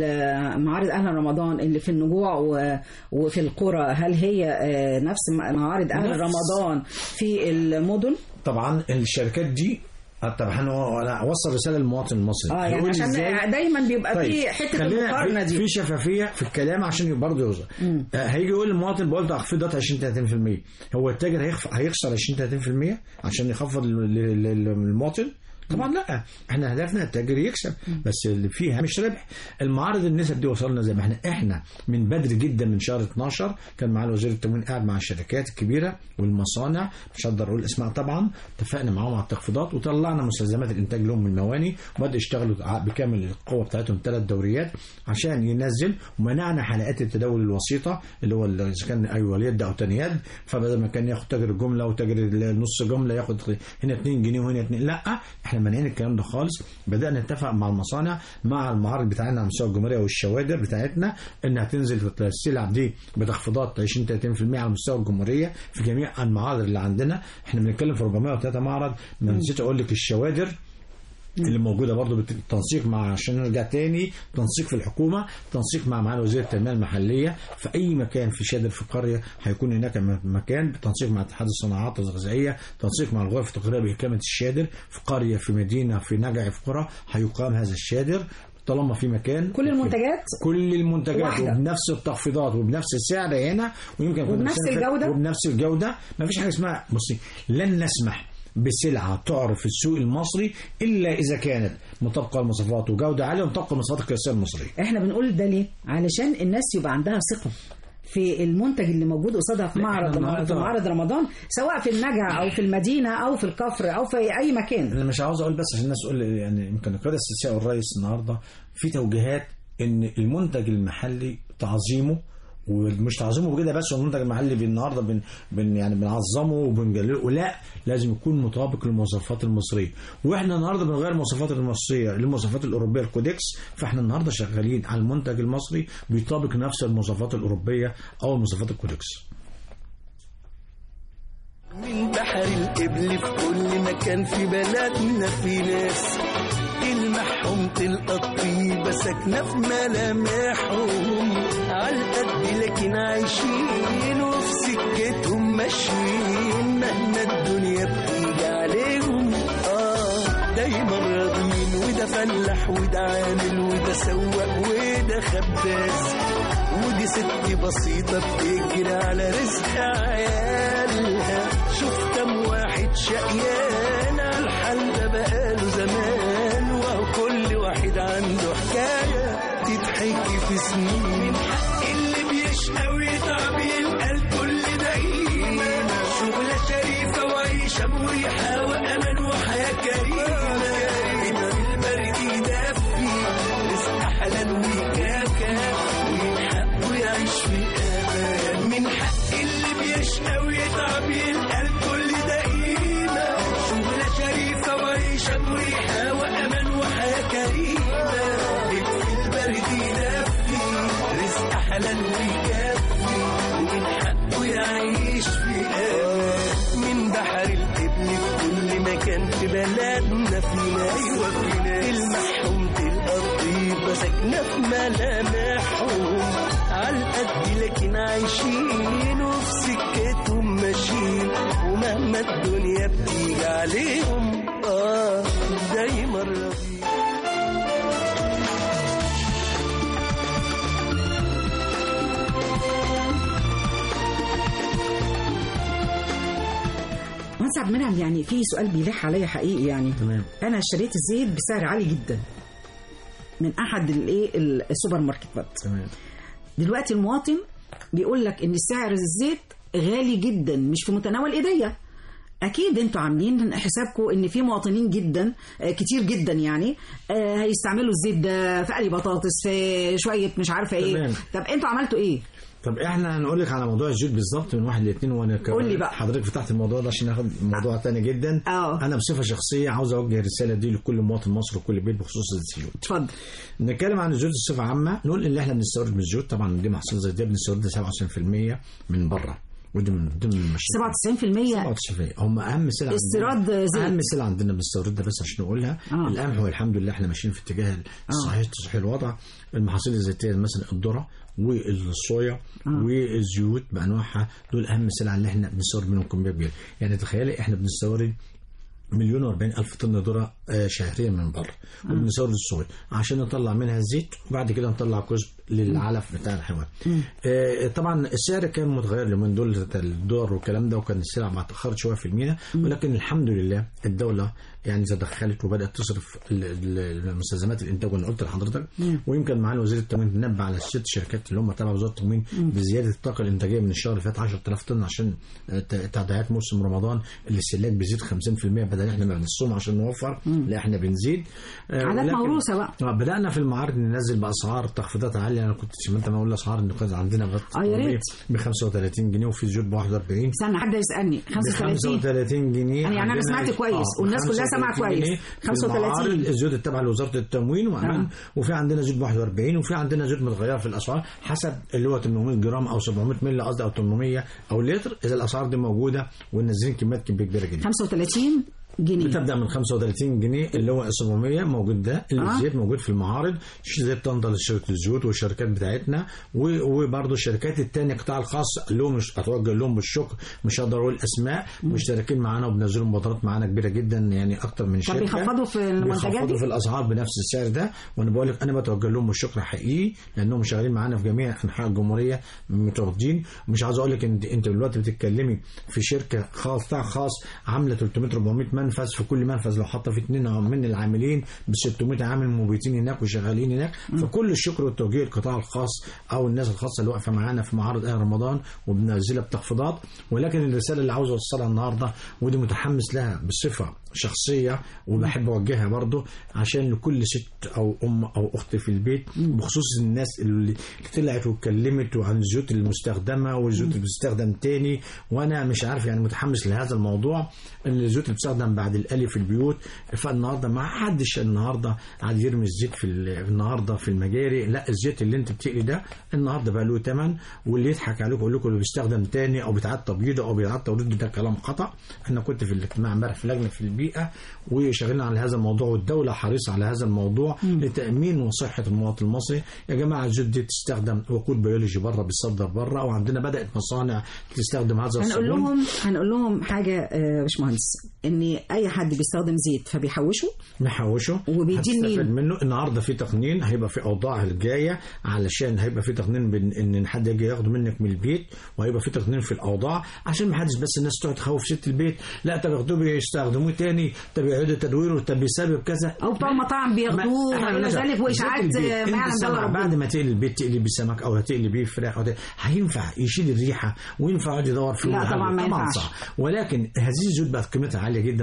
ال- معارض أهل رمضان اللي في النجوع و- وفي القرى هل هي آه، نفس معارض أهل
نفس.
رمضان في المدن؟
طبعا الشركات دي طب انا أنا اوصل رساله للمواطن المصري
اه يعني
يقول
عشان
إزاي؟
دايما بيبقى
طيب،
في حته
خلينا
المقارنه
في-
دي
في شفافيه في الكلام عشان برضه يوصل آه، هيجي يقول للمواطن بقول تخفيضات 20 30% هو التاجر هيخف... هيخسر 20 30% عشان يخفض لل- لل- لل- للمواطن طبعا لا احنا هدفنا التاجر يكسب بس اللي فيها مش ربح المعارض النسب دي وصلنا زي ما احنا احنا من بدري جدا من شهر 12 كان معالي وزير التموين قاعد مع الشركات الكبيره والمصانع مش هقدر اقول اسماء طبعا اتفقنا معاهم على التخفيضات وطلعنا مستلزمات الانتاج لهم من المواني وبدأوا يشتغلوا ع- بكامل القوه بتاعتهم ثلاث دوريات عشان ينزل ومنعنا حلقات التداول الوسيطه اللي هو اللي اذا كان اي ولي يد او تاني يد فبدل ما كان ياخد تاجر الجمله وتاجر النص جمله ياخد هنا 2 جنيه وهنا 2 لا احنا مانعين الكلام ده خالص بدانا نتفق مع المصانع مع المعارض بتاعنا على مستوى الجمهوريه والشوادر بتاعتنا انها تنزل السلع دي بتخفيضات 20 30% على مستوى الجمهوريه في جميع المعارض اللي عندنا احنا بنتكلم في 403 معرض ما نسيت اقول لك الشوادر اللي موجوده برضه بالتنسيق مع عشان نرجع تاني تنسيق في الحكومه تنسيق مع معالي وزير التنميه المحليه في اي مكان في شادر في قريه هيكون هناك م- مكان بتنسيق مع اتحاد الصناعات الغذائيه تنسيق مع الغرف التقريريه باقامه الشادر في قريه في مدينه في نجع في قرى هيقام هذا الشادر طالما في مكان
كل المنتجات
كل المنتجات
واحدة.
وبنفس التخفيضات وبنفس السعر هنا ويمكن يكون
وبنفس
السعر
الجودة؟
وبنفس الجوده ما فيش حاجه اسمها بصي لن نسمح بسلعه تعرف في السوق المصري الا اذا كانت مطابقه للمواصفات وجوده عاليه ومطابقه للمواصفات القياسيه المصريه
احنا بنقول ده ليه؟ علشان الناس يبقى عندها ثقه في المنتج اللي موجود قصادها في
لا،
معرض
إحنا النهاردة-
في معرض رمضان سواء في النجع او في المدينه او في الكفر او في اي مكان
انا مش عاوز اقول بس عشان الناس تقول يعني يمكن القياده السياسيه والرئيس النهارده في توجيهات ان المنتج المحلي تعظيمه ومش تعظيمه بكده بس هو المنتج المحلي بن- النهارده بن بن يعني بنعظمه وبنجلله لا لازم يكون مطابق للمواصفات المصريه واحنا النهارده بنغير المواصفات المصريه للمواصفات الاوروبيه الكودكس فاحنا النهارده شغالين على المنتج المصري بيطابق نفس المواصفات الاوروبيه او المواصفات الكودكس
من بحر القبل في كل مكان في بلدنا في ناس تلمحهم تلقى الطيبة ساكنة في ملامحهم عالقد لكن عايشين وفي سكتهم ماشيين مهما الدنيا بتيجي عليهم اه دايما راضيين وده فلاح وده عامل وده سواق وده خباز ودي ست بسيطة بتجري على رزق عيالها شوف كم واحد شقيان على الحال ده بقاله زمان وهو كل واحد عنده حكاية تتحكي في سنين من حق اللي بيشقى ويتعب يلقى الكل دايما شغلة شريفة وعيشة مريحة وأمان وحياة كريمة كريمة البرد يدفي رزق حلال ويكافى ويلحق ويعيش في امان من حق اللي بيشقى ويتعب يلقى الكل دقيقة شغلة شريفة وعيشة مريحة وأمان وحياة كريمة في البرد يدفي رزق حلال ويكفي ومن حقه يعيش في امان من بحر القبل في كل مكان في بلدنا فينا ايوه فينا المحهم القطيبة ساكنة في ملامحهم عالقد لكن عايشين وفي سكتهم ماشيين ومهما الدنيا بتيجي عليهم اه دايما راضيين
مهندس عبد المنعم يعني في سؤال بيلح عليا حقيقي يعني
تمام
انا اشتريت الزيت بسعر عالي جدا من احد الايه السوبر ماركتات
تمام
دلوقتي المواطن بيقول لك ان سعر الزيت غالي جدا مش في متناول ايديا اكيد انتوا عاملين حسابكم ان في مواطنين جدا آه، كتير جدا يعني آه، هيستعملوا الزيت ده في قلي بطاطس في شويه مش عارفه ايه
تمام.
طب انتوا عملتوا ايه
طب احنا هنقول لك على موضوع الزيوت بالظبط من واحد لاثنين وانا كمان
قول لي بقى.
حضرتك فتحت الموضوع ده عشان ناخد موضوع تاني جدا
اه
انا بصفه شخصيه عاوز اوجه الرساله دي لكل مواطن مصري وكل بيت بخصوص الزيوت
اتفضل
نتكلم عن الزيوت بصفه عامه نقول ان احنا بنستورد من الزيوت طبعا دي محصول زي ده بنستورد 27% من بره ودي من ضمن المشاريع
97%
97% هم اهم سلع
استيراد
عندنا-
زيت.
اهم سلع عندنا بنستوردها بس عشان نقولها
آه.
القمح والحمد لله احنا ماشيين في اتجاه الصحيح تصحيح الوضع المحاصيل الزيتيه مثلا الذره والصويا
آه.
والزيوت بانواعها دول اهم سلع اللي احنا بنستورد منهم كميه كبيره يعني تخيلي احنا بنستورد مليون وأربعين ألف طن ذرة آه، شهريا من بره وبنستورد الصويا عشان نطلع منها الزيت وبعد كده نطلع كزب للعلف بتاع الحيوان آه، طبعا السعر كان متغير اليومين دول الدولار والكلام ده وكان السلع ما اتاخرت شويه في المينا ولكن الحمد لله الدوله يعني تدخلت وبدات تصرف ال- ال- المستلزمات الانتاج وانا قلت لحضرتك ويمكن معالي وزير التموين نبه على الست شركات اللي هم تبع وزاره التموين بزياده الطاقه الانتاجيه من الشهر اللي فات 10000 طن عشان آه، ت- تعديات موسم رمضان الاستهلاك بيزيد 50% بدل احنا ما بنصوم عشان نوفر لا احنا بنزيد آه،
عادات
ولكن-
موروثه بقى
آه، بدأنا في المعارض ننزل بأسعار تخفيضات عالية أنا كنت سمعت ما أقول أسعار إن كان عندنا بط-
آه، يا ريت.
ب 35 جنيه وفي زيوت ب 41
استنى حد يسالني
ب
35
35 جنيه
يعني أنا
عندنا-
سمعت كويس
آه،
والناس كلها
35
سمعت كويس.
جنيه في
35.
المعارض الزيوت التابعة لوزارة التموين وأمان
آه.
وفي عندنا زيوت ب 41 وفي عندنا زيوت متغيرة في الأسعار حسب اللي هو 800 جرام أو 700 مللي قصدي أو 800 أو لتر إذا الأسعار دي موجودة ومنزلين كميات كبيرة جدا
35 جنيه
بتبدا من 35 جنيه اللي هو 700 موجود ده الزيت موجود في المعارض زيت طنطا لشركه الزيوت والشركات بتاعتنا و- وبرضه الشركات الثانيه القطاع الخاص لهم مش اتوجه لهم بالشكر مش هقدر اقول اسماء مشتركين معانا وبنزلوا مبادرات معانا كبيره جدا يعني اكتر من
طب
شركه
بيخفضوا في المنتجات
بيخفضوا
دي
في الاسعار بنفس السعر ده وانا بقول لك انا بتوجه لهم بالشكر حقيقي لانهم شغالين معانا في جميع انحاء الجمهوريه متواجدين مش عاوز اقول لك انت انت دلوقتي بتتكلمي في شركه خاص قطاع خاص عامله 300 400 منفذ في كل منفذ لو حاطه فيه اثنين من العاملين ب 600 عامل مبيتين هناك وشغالين هناك فكل الشكر والتوجيه للقطاع الخاص او الناس الخاصه اللي واقفه معانا في معارض اهل رمضان وبننزلها بتخفيضات ولكن الرساله اللي عاوز اوصلها النهارده ودي متحمس لها بصفه شخصيه وبحب اوجهها برضه عشان لكل ست او ام او اخت في البيت بخصوص الناس اللي طلعت واتكلمت عن الزيوت المستخدمه والزيوت اللي بتستخدم تاني وانا مش عارف يعني متحمس لهذا الموضوع ان الزيوت اللي بتستخدم بعد القلي في البيوت فالنهارده ما حدش النهارده قاعد يرمي الزيت في ال- النهارده في المجاري لا الزيت اللي انت بتقلي ده النهارده بقى له ثمن واللي يضحك عليكم يقول لكم اللي بيستخدم تاني او بيتعاد تبييضه او بيتعاد توريده ده كلام خطا انا كنت في الاجتماع امبارح في لجنه في البيئه وشغلنا على هذا الموضوع والدوله حريصه على هذا الموضوع لتامين وصحه المواطن المصري يا جماعه الزيوت دي تستخدم وقود بيولوجي بره بيتصدر بره وعندنا بدات مصانع تستخدم هذا
هنقول
الصابون
لهم هنقول لهم حاجه آه، يا باشمهندس ان اي حد بيستخدم زيت فبيحوشه
نحوشه
وبيدين
هتستفاد
مين؟
منه النهارده في تقنين هيبقى في اوضاع الجايه علشان هيبقى في تقنين بين ان حد يجي ياخده منك من البيت وهيبقى في تقنين في الاوضاع عشان ما حدش بس الناس تقعد تخوف ست البيت لا طب ياخدوه بيستخدموه تاني طب يعيدوا تدويره طب بيسبب كذا
او بتوع المطاعم بياخدوه
ما- إحنا
والى
بنزعل.
ذلك واشاعات
بالذات البيت.
آه،
انت
ما يعلم
سامع
بالله ربنا.
بعد ما تقلي البيت تقلي بيه سمك او هتقلي بيه فراخ أو ت- هينفع يشيل الريحه وينفع يقعد يدور في
لا
الحل.
طبعا ما ينفعش.
صح ولكن هذه الزيوت بقت قيمتها عاليه جدا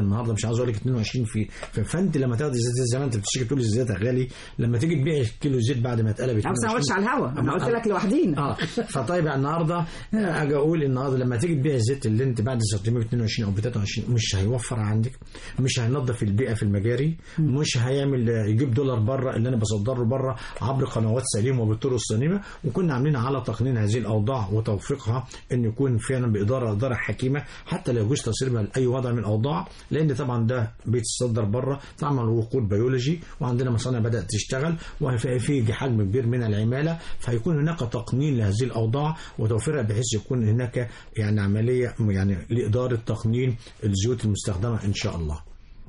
النهارده مش عاوز اقول لك 22 في ف- فانت لما تاخدي زيت زي ما انت بتشتكي تقول الزيت غالي لما تيجي تبيعي كيلو زيت بعد ما اتقلب
أنا بس ما قلتش على الهوا انا قلت لك لوحدينا
اه فطيب النهارده اجي اقول النهارده لما تيجي تبيع الزيت اللي انت بعد استخدامه ب 22 او ب 23 مش هيوفر عندك مش هينظف البيئه في المجاري مش هيعمل يجيب دولار بره اللي انا بصدره بره عبر قنوات سليمه وبالطرق السليمه وكنا عاملين على تقنين هذه الاوضاع وتوفيقها ان يكون فعلا باداره اداره حكيمه حتى لا يجوز تسريبها لاي وضع من الاوضاع لان طبعا ده بيتصدر بره تعمل وقود بيولوجي وعندنا مصانع بدات تشتغل وفي في حجم كبير من العماله فهيكون هناك تقنين لهذه الاوضاع وتوفيرها بحيث يكون هناك يعني عمليه يعني لاداره تقنين الزيوت المستخدمه ان شاء الله.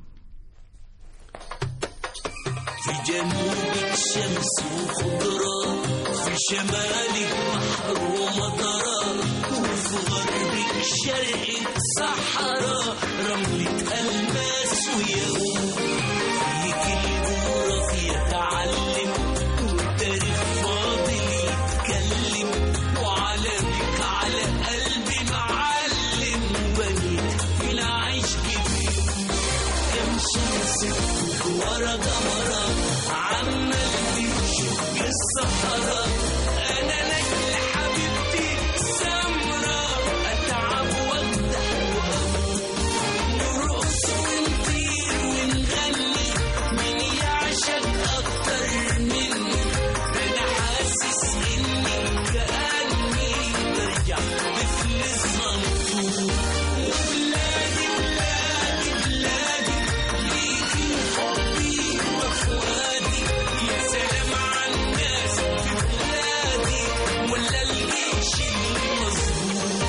في جنوبك شمس وخضرة في شمالك بحر ومطرة وفي غربك شرقك صحراء رملة ألماس وياقوت فيك الجغرافيا تعلم والتاريخ فاضل يتكلم وعلمك على قلبي معلم وبنيت في العيش كتير كم شمس ورا قمرة عمال بتشق الصحراء أنا لك لحبيبتي سمرة أتعب وأفتح وأموت نرقص ونطير ونغني مين يعشق أكتر مني أنا حاسس إني كأني برجع طفل صغنطوط وبلادي بلادي بلادي ليكي حبي وأخواتي يا سلام على الناس في بلادي ولا الجيش المظبوط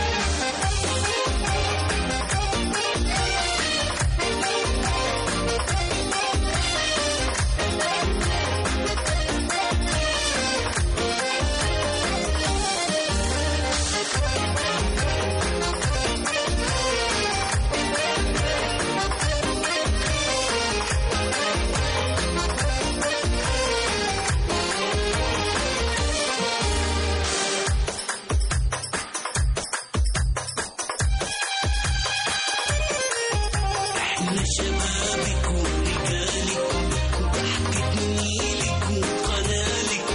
احنا شبابك ورجالك وضحكة نيلك وقنالك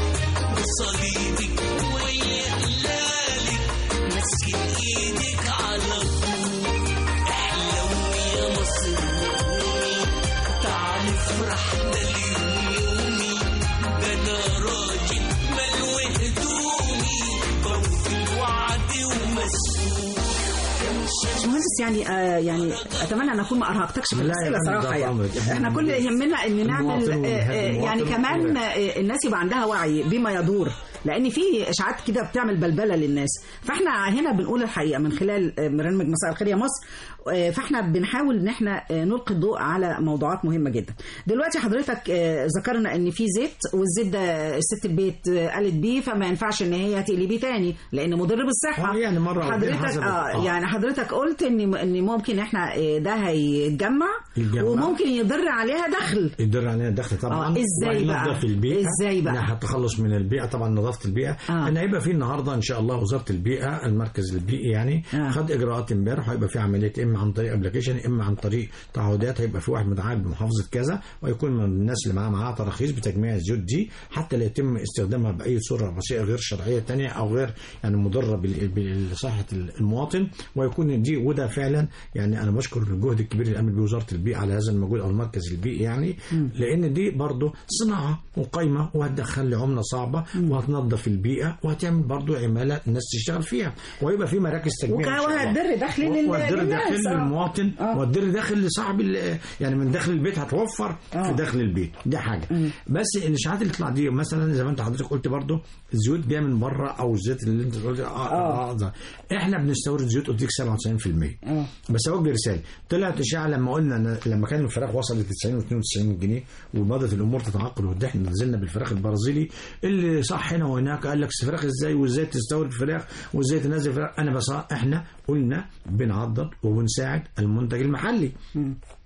وصليبك ويا هلالك ماسكين ايدك على طول احلوي يا مصر وقومي تعالي افرحنا اليوم يومي ده انا راجل ملوي هدومي بوفي الوعد ومسؤول
مهندس يعني آه يعني اتمنى ان اكون ما ارهقتكش في
لا يا
الاسئله
فندم، ده
صراحه يعني
أمرك.
احنا كل يهمنا ان نعمل
المواطن
آه، آه،
والمواطن
يعني كمان
والمواطن.
آه، الناس يبقى عندها وعي بما يدور لان في اشاعات كده بتعمل بلبله للناس فاحنا هنا بنقول الحقيقه من خلال آه، برنامج مساء الخير يا مصر آه، فاحنا بنحاول ان احنا آه، نلقي الضوء على موضوعات مهمه جدا دلوقتي حضرتك آه، ذكرنا ان في زيت والزيت ده ست البيت آه، قالت بيه فما ينفعش ان هي تقلي بيه تاني لان مضر بالصحه
آه، يعني مرة أو اتنين
حضرتك
حسب-
اه
آه.
يعني حضرتك قلت ان ان ممكن احنا آه، ده هيتجمع
يتجمع.
وممكن يضر عليها دخل
يقدر علينا الدخل طبعا
آه، إزاي بقى؟
وهينظف البيئه
إزاي بقى؟
إنها التخلص من البيئه طبعا نظافه البيئه
آه.
انا هيبقى في النهارده ان شاء الله وزاره البيئه المركز البيئي يعني
آه.
خد اجراءات امبارح وهيبقى في عمليه اما عن طريق ابلكيشن اما عن طريق تعهدات هيبقى في واحد متعاقد بمحافظه كذا ويكون من الناس اللي معاه معاه تراخيص بتجميع الزيوت دي حتى لا يتم استخدامها باي صوره بسيطه غير شرعيه تانية او غير يعني مضره بال- بصحه المواطن ويكون دي وده فعلا يعني انا بشكر الجهد الكبير اللي قامت بيه وزاره البيئه على هذا المجهود او المركز البيئي يعني لان دي برضه صناعه وقايمه وهتدخل لي عمله صعبه وهتنظف البيئه وهتعمل برضه عماله الناس تشتغل فيها ويبقى في مراكز تجميع إن شاء الله.
وهتدر دخل لل-
وهتدر
للناس
داخل
آه.
للمواطن
آه.
وهتدر داخل لصاحب ال- يعني من داخل البيت هتوفر
آه.
في داخل البيت دي حاجه بس الاشاعات اللي تطلع دي مثلا زي ما انت حضرتك قلت برضه الزيوت جايه من بره او الزيت اللي انت قلت آه آه. آه. احنا بنستورد زيوت قلت لك 97%
آه.
بس اوجه رساله طلعت اشاعه لما قلنا إن لما كان الفراخ وصلت 90 و92 جنيه وبدات الامور تتعاقد وده احنا نزلنا بالفراخ البرازيلي اللي صح هنا وهناك قال لك فراخ ازاي وازاي تستورد فراخ وازاي تنزل فراخ انا بس احنا قلنا بنعضد وبنساعد المنتج المحلي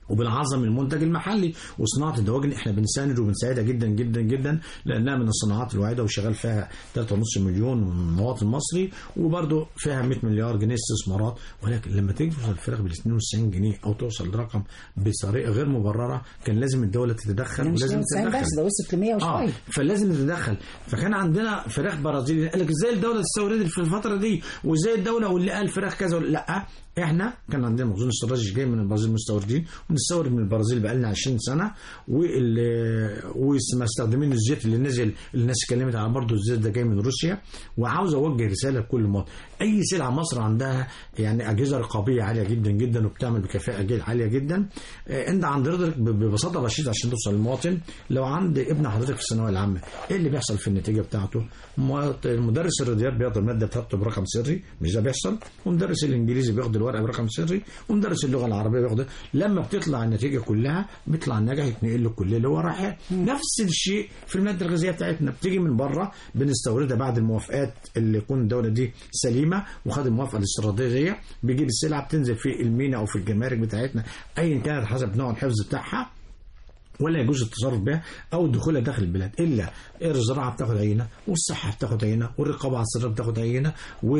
وبنعظم المنتج المحلي وصناعه الدواجن احنا بنساند وبنساعدها جدا جدا جدا لانها من الصناعات الواعده وشغال فيها 3.5 مليون مواطن مصري وبرضه فيها 100 مليار جنيه استثمارات ولكن لما تيجي توصل الفراخ بال 92 جنيه او توصل لرقم بطريقه غير مبرره كان لازم الدوله تتدخل
يعني مش
ولازم
92
تتدخل
بس ده وصلت ل 100
اه
وشويه
فلازم نتدخل فكان عندنا فراخ برازيلي قال لك ازاي الدوله تستورد في الفتره دي وازاي الدوله واللي قال فراخ كذا ولا- لا احنا كان عندنا مخزون استراتيجي جاي من البرازيل مستوردين ونستورد من البرازيل بقالنا 20 سنه ومستخدمين الزيت اللي نزل اللي الناس اتكلمت على برضه الزيت ده جاي من روسيا وعاوز اوجه رساله لكل مواطن اي سلعه مصر عندها يعني اجهزه رقابيه عاليه جدا جدا وبتعمل بكفاءه جد- عاليه جدا آه، انت عند حضرتك ب- ببساطه بسيطه عشان توصل للمواطن لو عند ابن حضرتك في الثانويه العامه ايه اللي بيحصل في النتيجه بتاعته؟ مواط- مدرس الرياضيات بياخد الماده بتاعته برقم سري مش ده بيحصل ومدرس الانجليزي بياخد الورقه برقم سري ومدرس اللغه العربيه بياخد لما بتطلع النتيجه كلها بيطلع الناجح يتنقل له الكليه اللي هو رايحها نفس الشيء في الماده الغذائيه بتاعتنا بتيجي من بره بنستوردها بعد الموافقات اللي يكون الدوله دي سليمه وخد الموافقه الاستراتيجيه بيجيب السلعه بتنزل في المينا او في الجمارك بتاعتنا ايا كانت حسب نوع الحفظ بتاعها ولا يجوز التصرف بها او دخولها داخل البلاد الا الزراعه بتاخد عينه والصحه بتاخد عينه والرقابه على السر بتاخد عينه و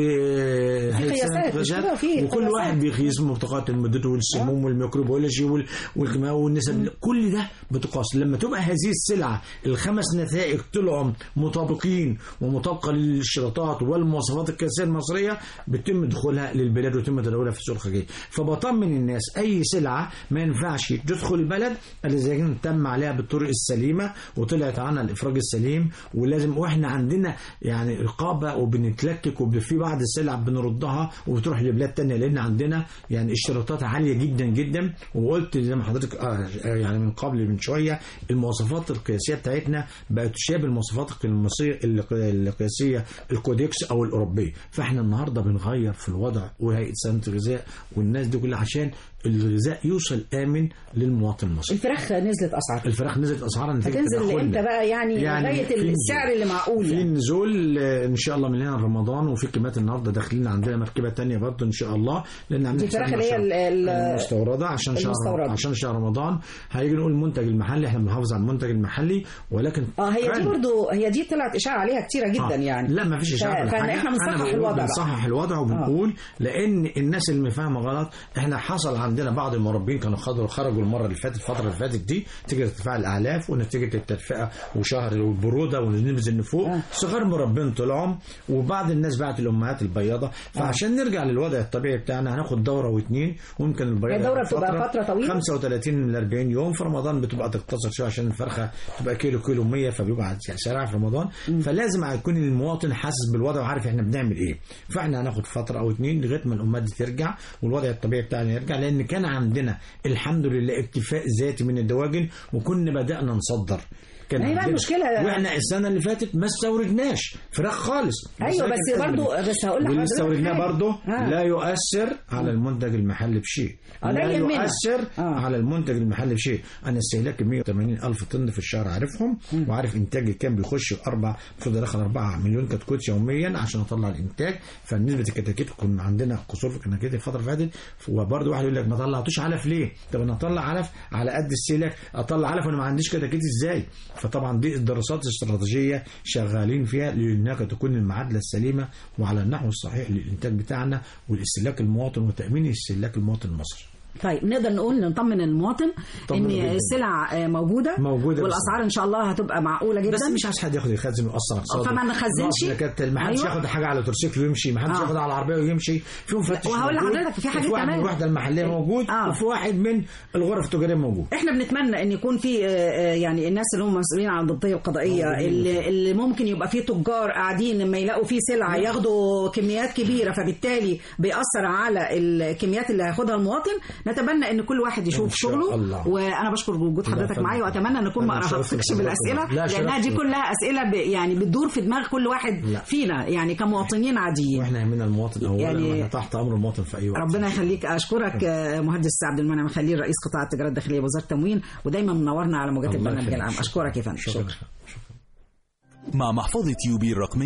قياسات، مش كده؟ في
وكل
قياسات.
واحد بيقيس مبتقات المدة والسموم والميكروبيولوجي وال- والكيماوي والنسب كل ده بتقاس لما تبقى هذه السلعه الخمس نتائج طلعوا مطابقين ومطابقه للاشتراطات والمواصفات القياسيه المصريه بيتم دخولها للبلاد ويتم تداولها في السوق الخارجيه فبطمن الناس اي سلعه ما ينفعش تدخل البلد الا اذا كان تم عليها بالطرق السليمه وطلعت عنها الافراج السليم ولازم واحنا عندنا يعني رقابه وبنتلكك وفي بعض السلع بنردها وبتروح لبلاد تانية لان عندنا يعني اشتراطات عاليه جدا جدا وقلت زي ما حضرتك آه يعني من قبل من شويه المواصفات القياسيه بتاعتنا بقت تشابه المواصفات القياسيه القياسيه الكودكس او الاوروبيه فاحنا النهارده بنغير في الوضع وهيئه سلامه الغذاء والناس دي كلها عشان الغذاء يوصل امن للمواطن المصري
الفراخ نزلت اسعار
الفراخ نزلت اسعارها نتيجه
هتنزل
تدخلنا.
امتى بقى يعني,
يعني
لغايه
في نزول.
السعر اللي معقول
في
يعني.
نزول آه، ان شاء الله من هنا رمضان وفي كميات النهارده داخلين عندنا مركبه تانية برضه ان شاء الله لان عندنا
دي الفراخ اللي هي ال- ال-
المستورده عشان شهر
المستوردة.
عشان شهر رمضان هيجي نقول المنتج المحلي احنا بنحافظ على المنتج المحلي ولكن
اه هي دي
فعلاً
برضو هي دي طلعت اشاعه عليها كتيره جدا
آه.
يعني
لا ما فيش اشاعه ولا حاجة.
فاحنا
أنا
بنصحح
بقول
الوضع بقى
بنصحح الوضع وبنقول لان الناس اللي فاهمه غلط احنا حصل عندنا بعض المربين كانوا خرجوا خرجوا المره اللي فاتت الفتره اللي فاتت دي نتيجه ارتفاع الاعلاف ونتيجه التدفئه وشهر البروده وننزل فوق صغار مربين طلعوا وبعض الناس بعت الامهات البياضه فعشان نرجع للوضع الطبيعي بتاعنا هناخد دوره واثنين ويمكن البياضه
هي الدورة
هتاخد
بتبقى فترة طويلة؟
35 من 40 يوم في رمضان بتبقى تقتصر شويه عشان الفرخه تبقى كيلو كيلو 100 فبيبقى سريع في رمضان فلازم يكون المواطن حاسس بالوضع وعارف احنا بنعمل ايه فاحنا هناخد فتره او اتنين لغايه ما الامهات دي ترجع والوضع الطبيعي بتاعنا يرجع لان كان عندنا الحمد لله اكتفاء ذاتي من الدواجن وكنا بدانا نصدر كان
ما هي بقى
عندنا-
المشكلة-
واحنا السنه اللي فاتت ما استوردناش فراخ خالص
ايوه بس
كان
برضو
كده.
بس هقول
واللي
لحضرتك
استوردناه
حاجة.
برضه
آه.
لا يؤثر على المنتج المحلي بشيء
آه، ده
لا
يهمنا.
يؤثر
آه.
على المنتج المحلي بشيء انا استهلاكي 180 الف طن في الشهر عارفهم وعارف انتاجي كام بيخش اربع المفروض ادخل 4 مليون كتكوت يوميا عشان اطلع الانتاج فنسبه الكتاكيت كنا عندنا قصور في الكتاكيت الفتره اللي فاتت وبرضه واحد يقول لك ما طلعتوش علف ليه؟ طب انا اطلع علف على قد السلك اطلع علف وانا ما عنديش كتاكيت ازاي؟ فطبعا دي الدراسات الاستراتيجيه شغالين فيها لانها تكون المعادله السليمه وعلى النحو الصحيح للانتاج بتاعنا والاستهلاك المواطن وتامين استهلاك المواطن المصري.
طيب نقدر نقول نطمن المواطن
طمنه
ان
جداً.
السلع آه، موجوده
موجودة بس-
والاسعار ان شاء الله هتبقى معقوله جدا
بس مش عايز حد ياخد يخزن ويأثر اقتصاده
فما نخزنش؟
نقص نكات، ما حدش
أيوة.
ياخد حاجه على تورسيكل ويمشي ما حدش
آه.
ياخد على العربيه ويمشي في مفتش
وهقول
موجود،
لحضرتك في حاجة
وفي واحد من
كمان.
الوحده المحليه موجود
آه.
وفي واحد من الغرف التجاريه موجود
احنا بنتمنى ان يكون في آه، آه، يعني الناس اللي هم مسؤولين عن الضبطيه القضائيه
موجودين.
اللي, اللي ممكن يبقى في تجار قاعدين لما يلاقوا في سلعه ياخدوا كميات كبيره فبالتالي بيأثر على الكميات اللي هياخدها المواطن نتمنى ان كل واحد
إن
يشوف
شاء
شغله
الله.
وانا بشكر وجود
لا،
حضرتك
فندم.
معايا واتمنى ان اكون ما
أنا شرفت
ارهقتكش
بحضرتك.
بالاسئله
لا،
لانها دي
شرفت.
كلها اسئله ب- يعني بتدور في دماغ كل واحد
لا.
فينا يعني كمواطنين عاديين
واحنا يهمنا المواطن اولا
يعني-
واحنا تحت امر المواطن في اي وقت
ربنا يخليك اشكرك آه، مهندس عبد المنعم خليل رئيس قطاع التجاره الداخليه بوزاره التموين ودايما منورنا على موجات
الله
البرنامج
يخليك.
العام
شكراً.
اشكرك يا فندم
شكرا
مع محفظة يوبي الرقمية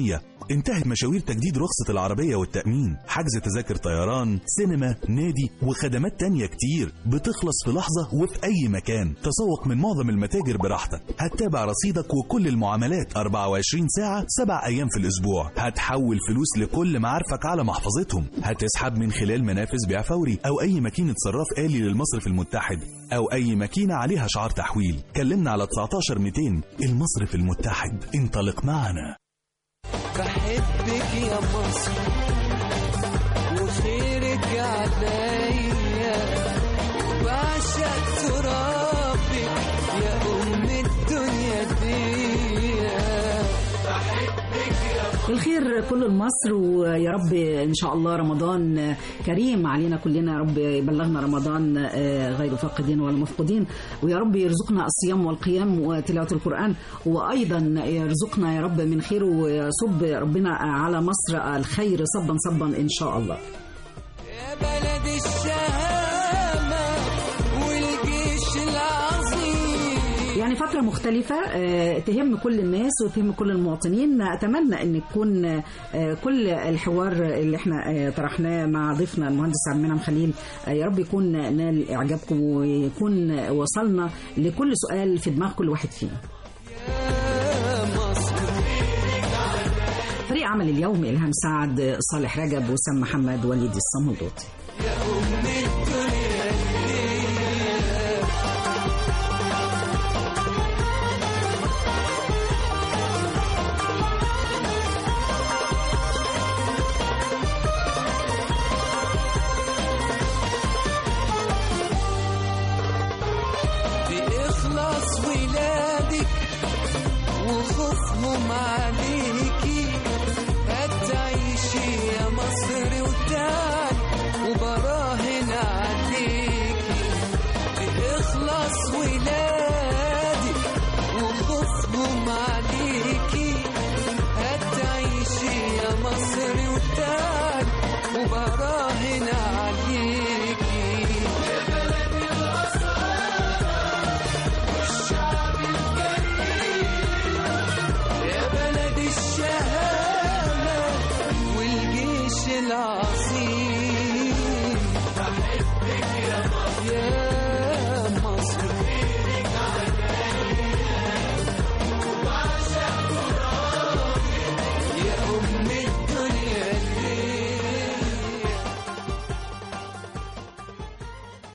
انتهت مشاوير تجديد رخصة العربية والتأمين حجز تذاكر طيران سينما نادي وخدمات تانية كتير بتخلص في لحظة وفي أي مكان تسوق من معظم المتاجر براحتك هتتابع رصيدك وكل المعاملات 24 ساعة 7 أيام في الأسبوع هتحول فلوس لكل معارفك على محفظتهم هتسحب من خلال منافذ بيع فوري أو أي ماكينة صراف آلي للمصرف المتحد أو أي ماكينة عليها شعار تحويل كلمنا على 19 200 المصرف المتحد انطلق معنا
بحبك يا مصر وخيرك عليا بعشق ترابك يا أم الدنيا دي
الخير كله لمصر ويا رب ان شاء الله رمضان كريم علينا كلنا يا رب يبلغنا رمضان آه، غير فاقدين ولا مفقودين ويا رب يرزقنا الصيام والقيام وتلاوه القران وايضا يرزقنا يا رب من خيره ويصب ربنا على مصر الخير صبا صبا ان شاء الله
يا بلد الشهامة والجيش العظيم
يعني فترة مختلفة آه، تهم كل الناس وتهم كل المواطنين أتمنى أن يكون آه، كل الحوار اللي احنا آه، طرحناه مع ضيفنا المهندس عبد المنعم خليل آه، يا رب يكون نال إعجابكم ويكون وصلنا لكل سؤال في دماغ كل واحد فينا فريق عمل اليوم إلهام سعد صالح رجب وسام محمد وليد الصمودوطي
يا أم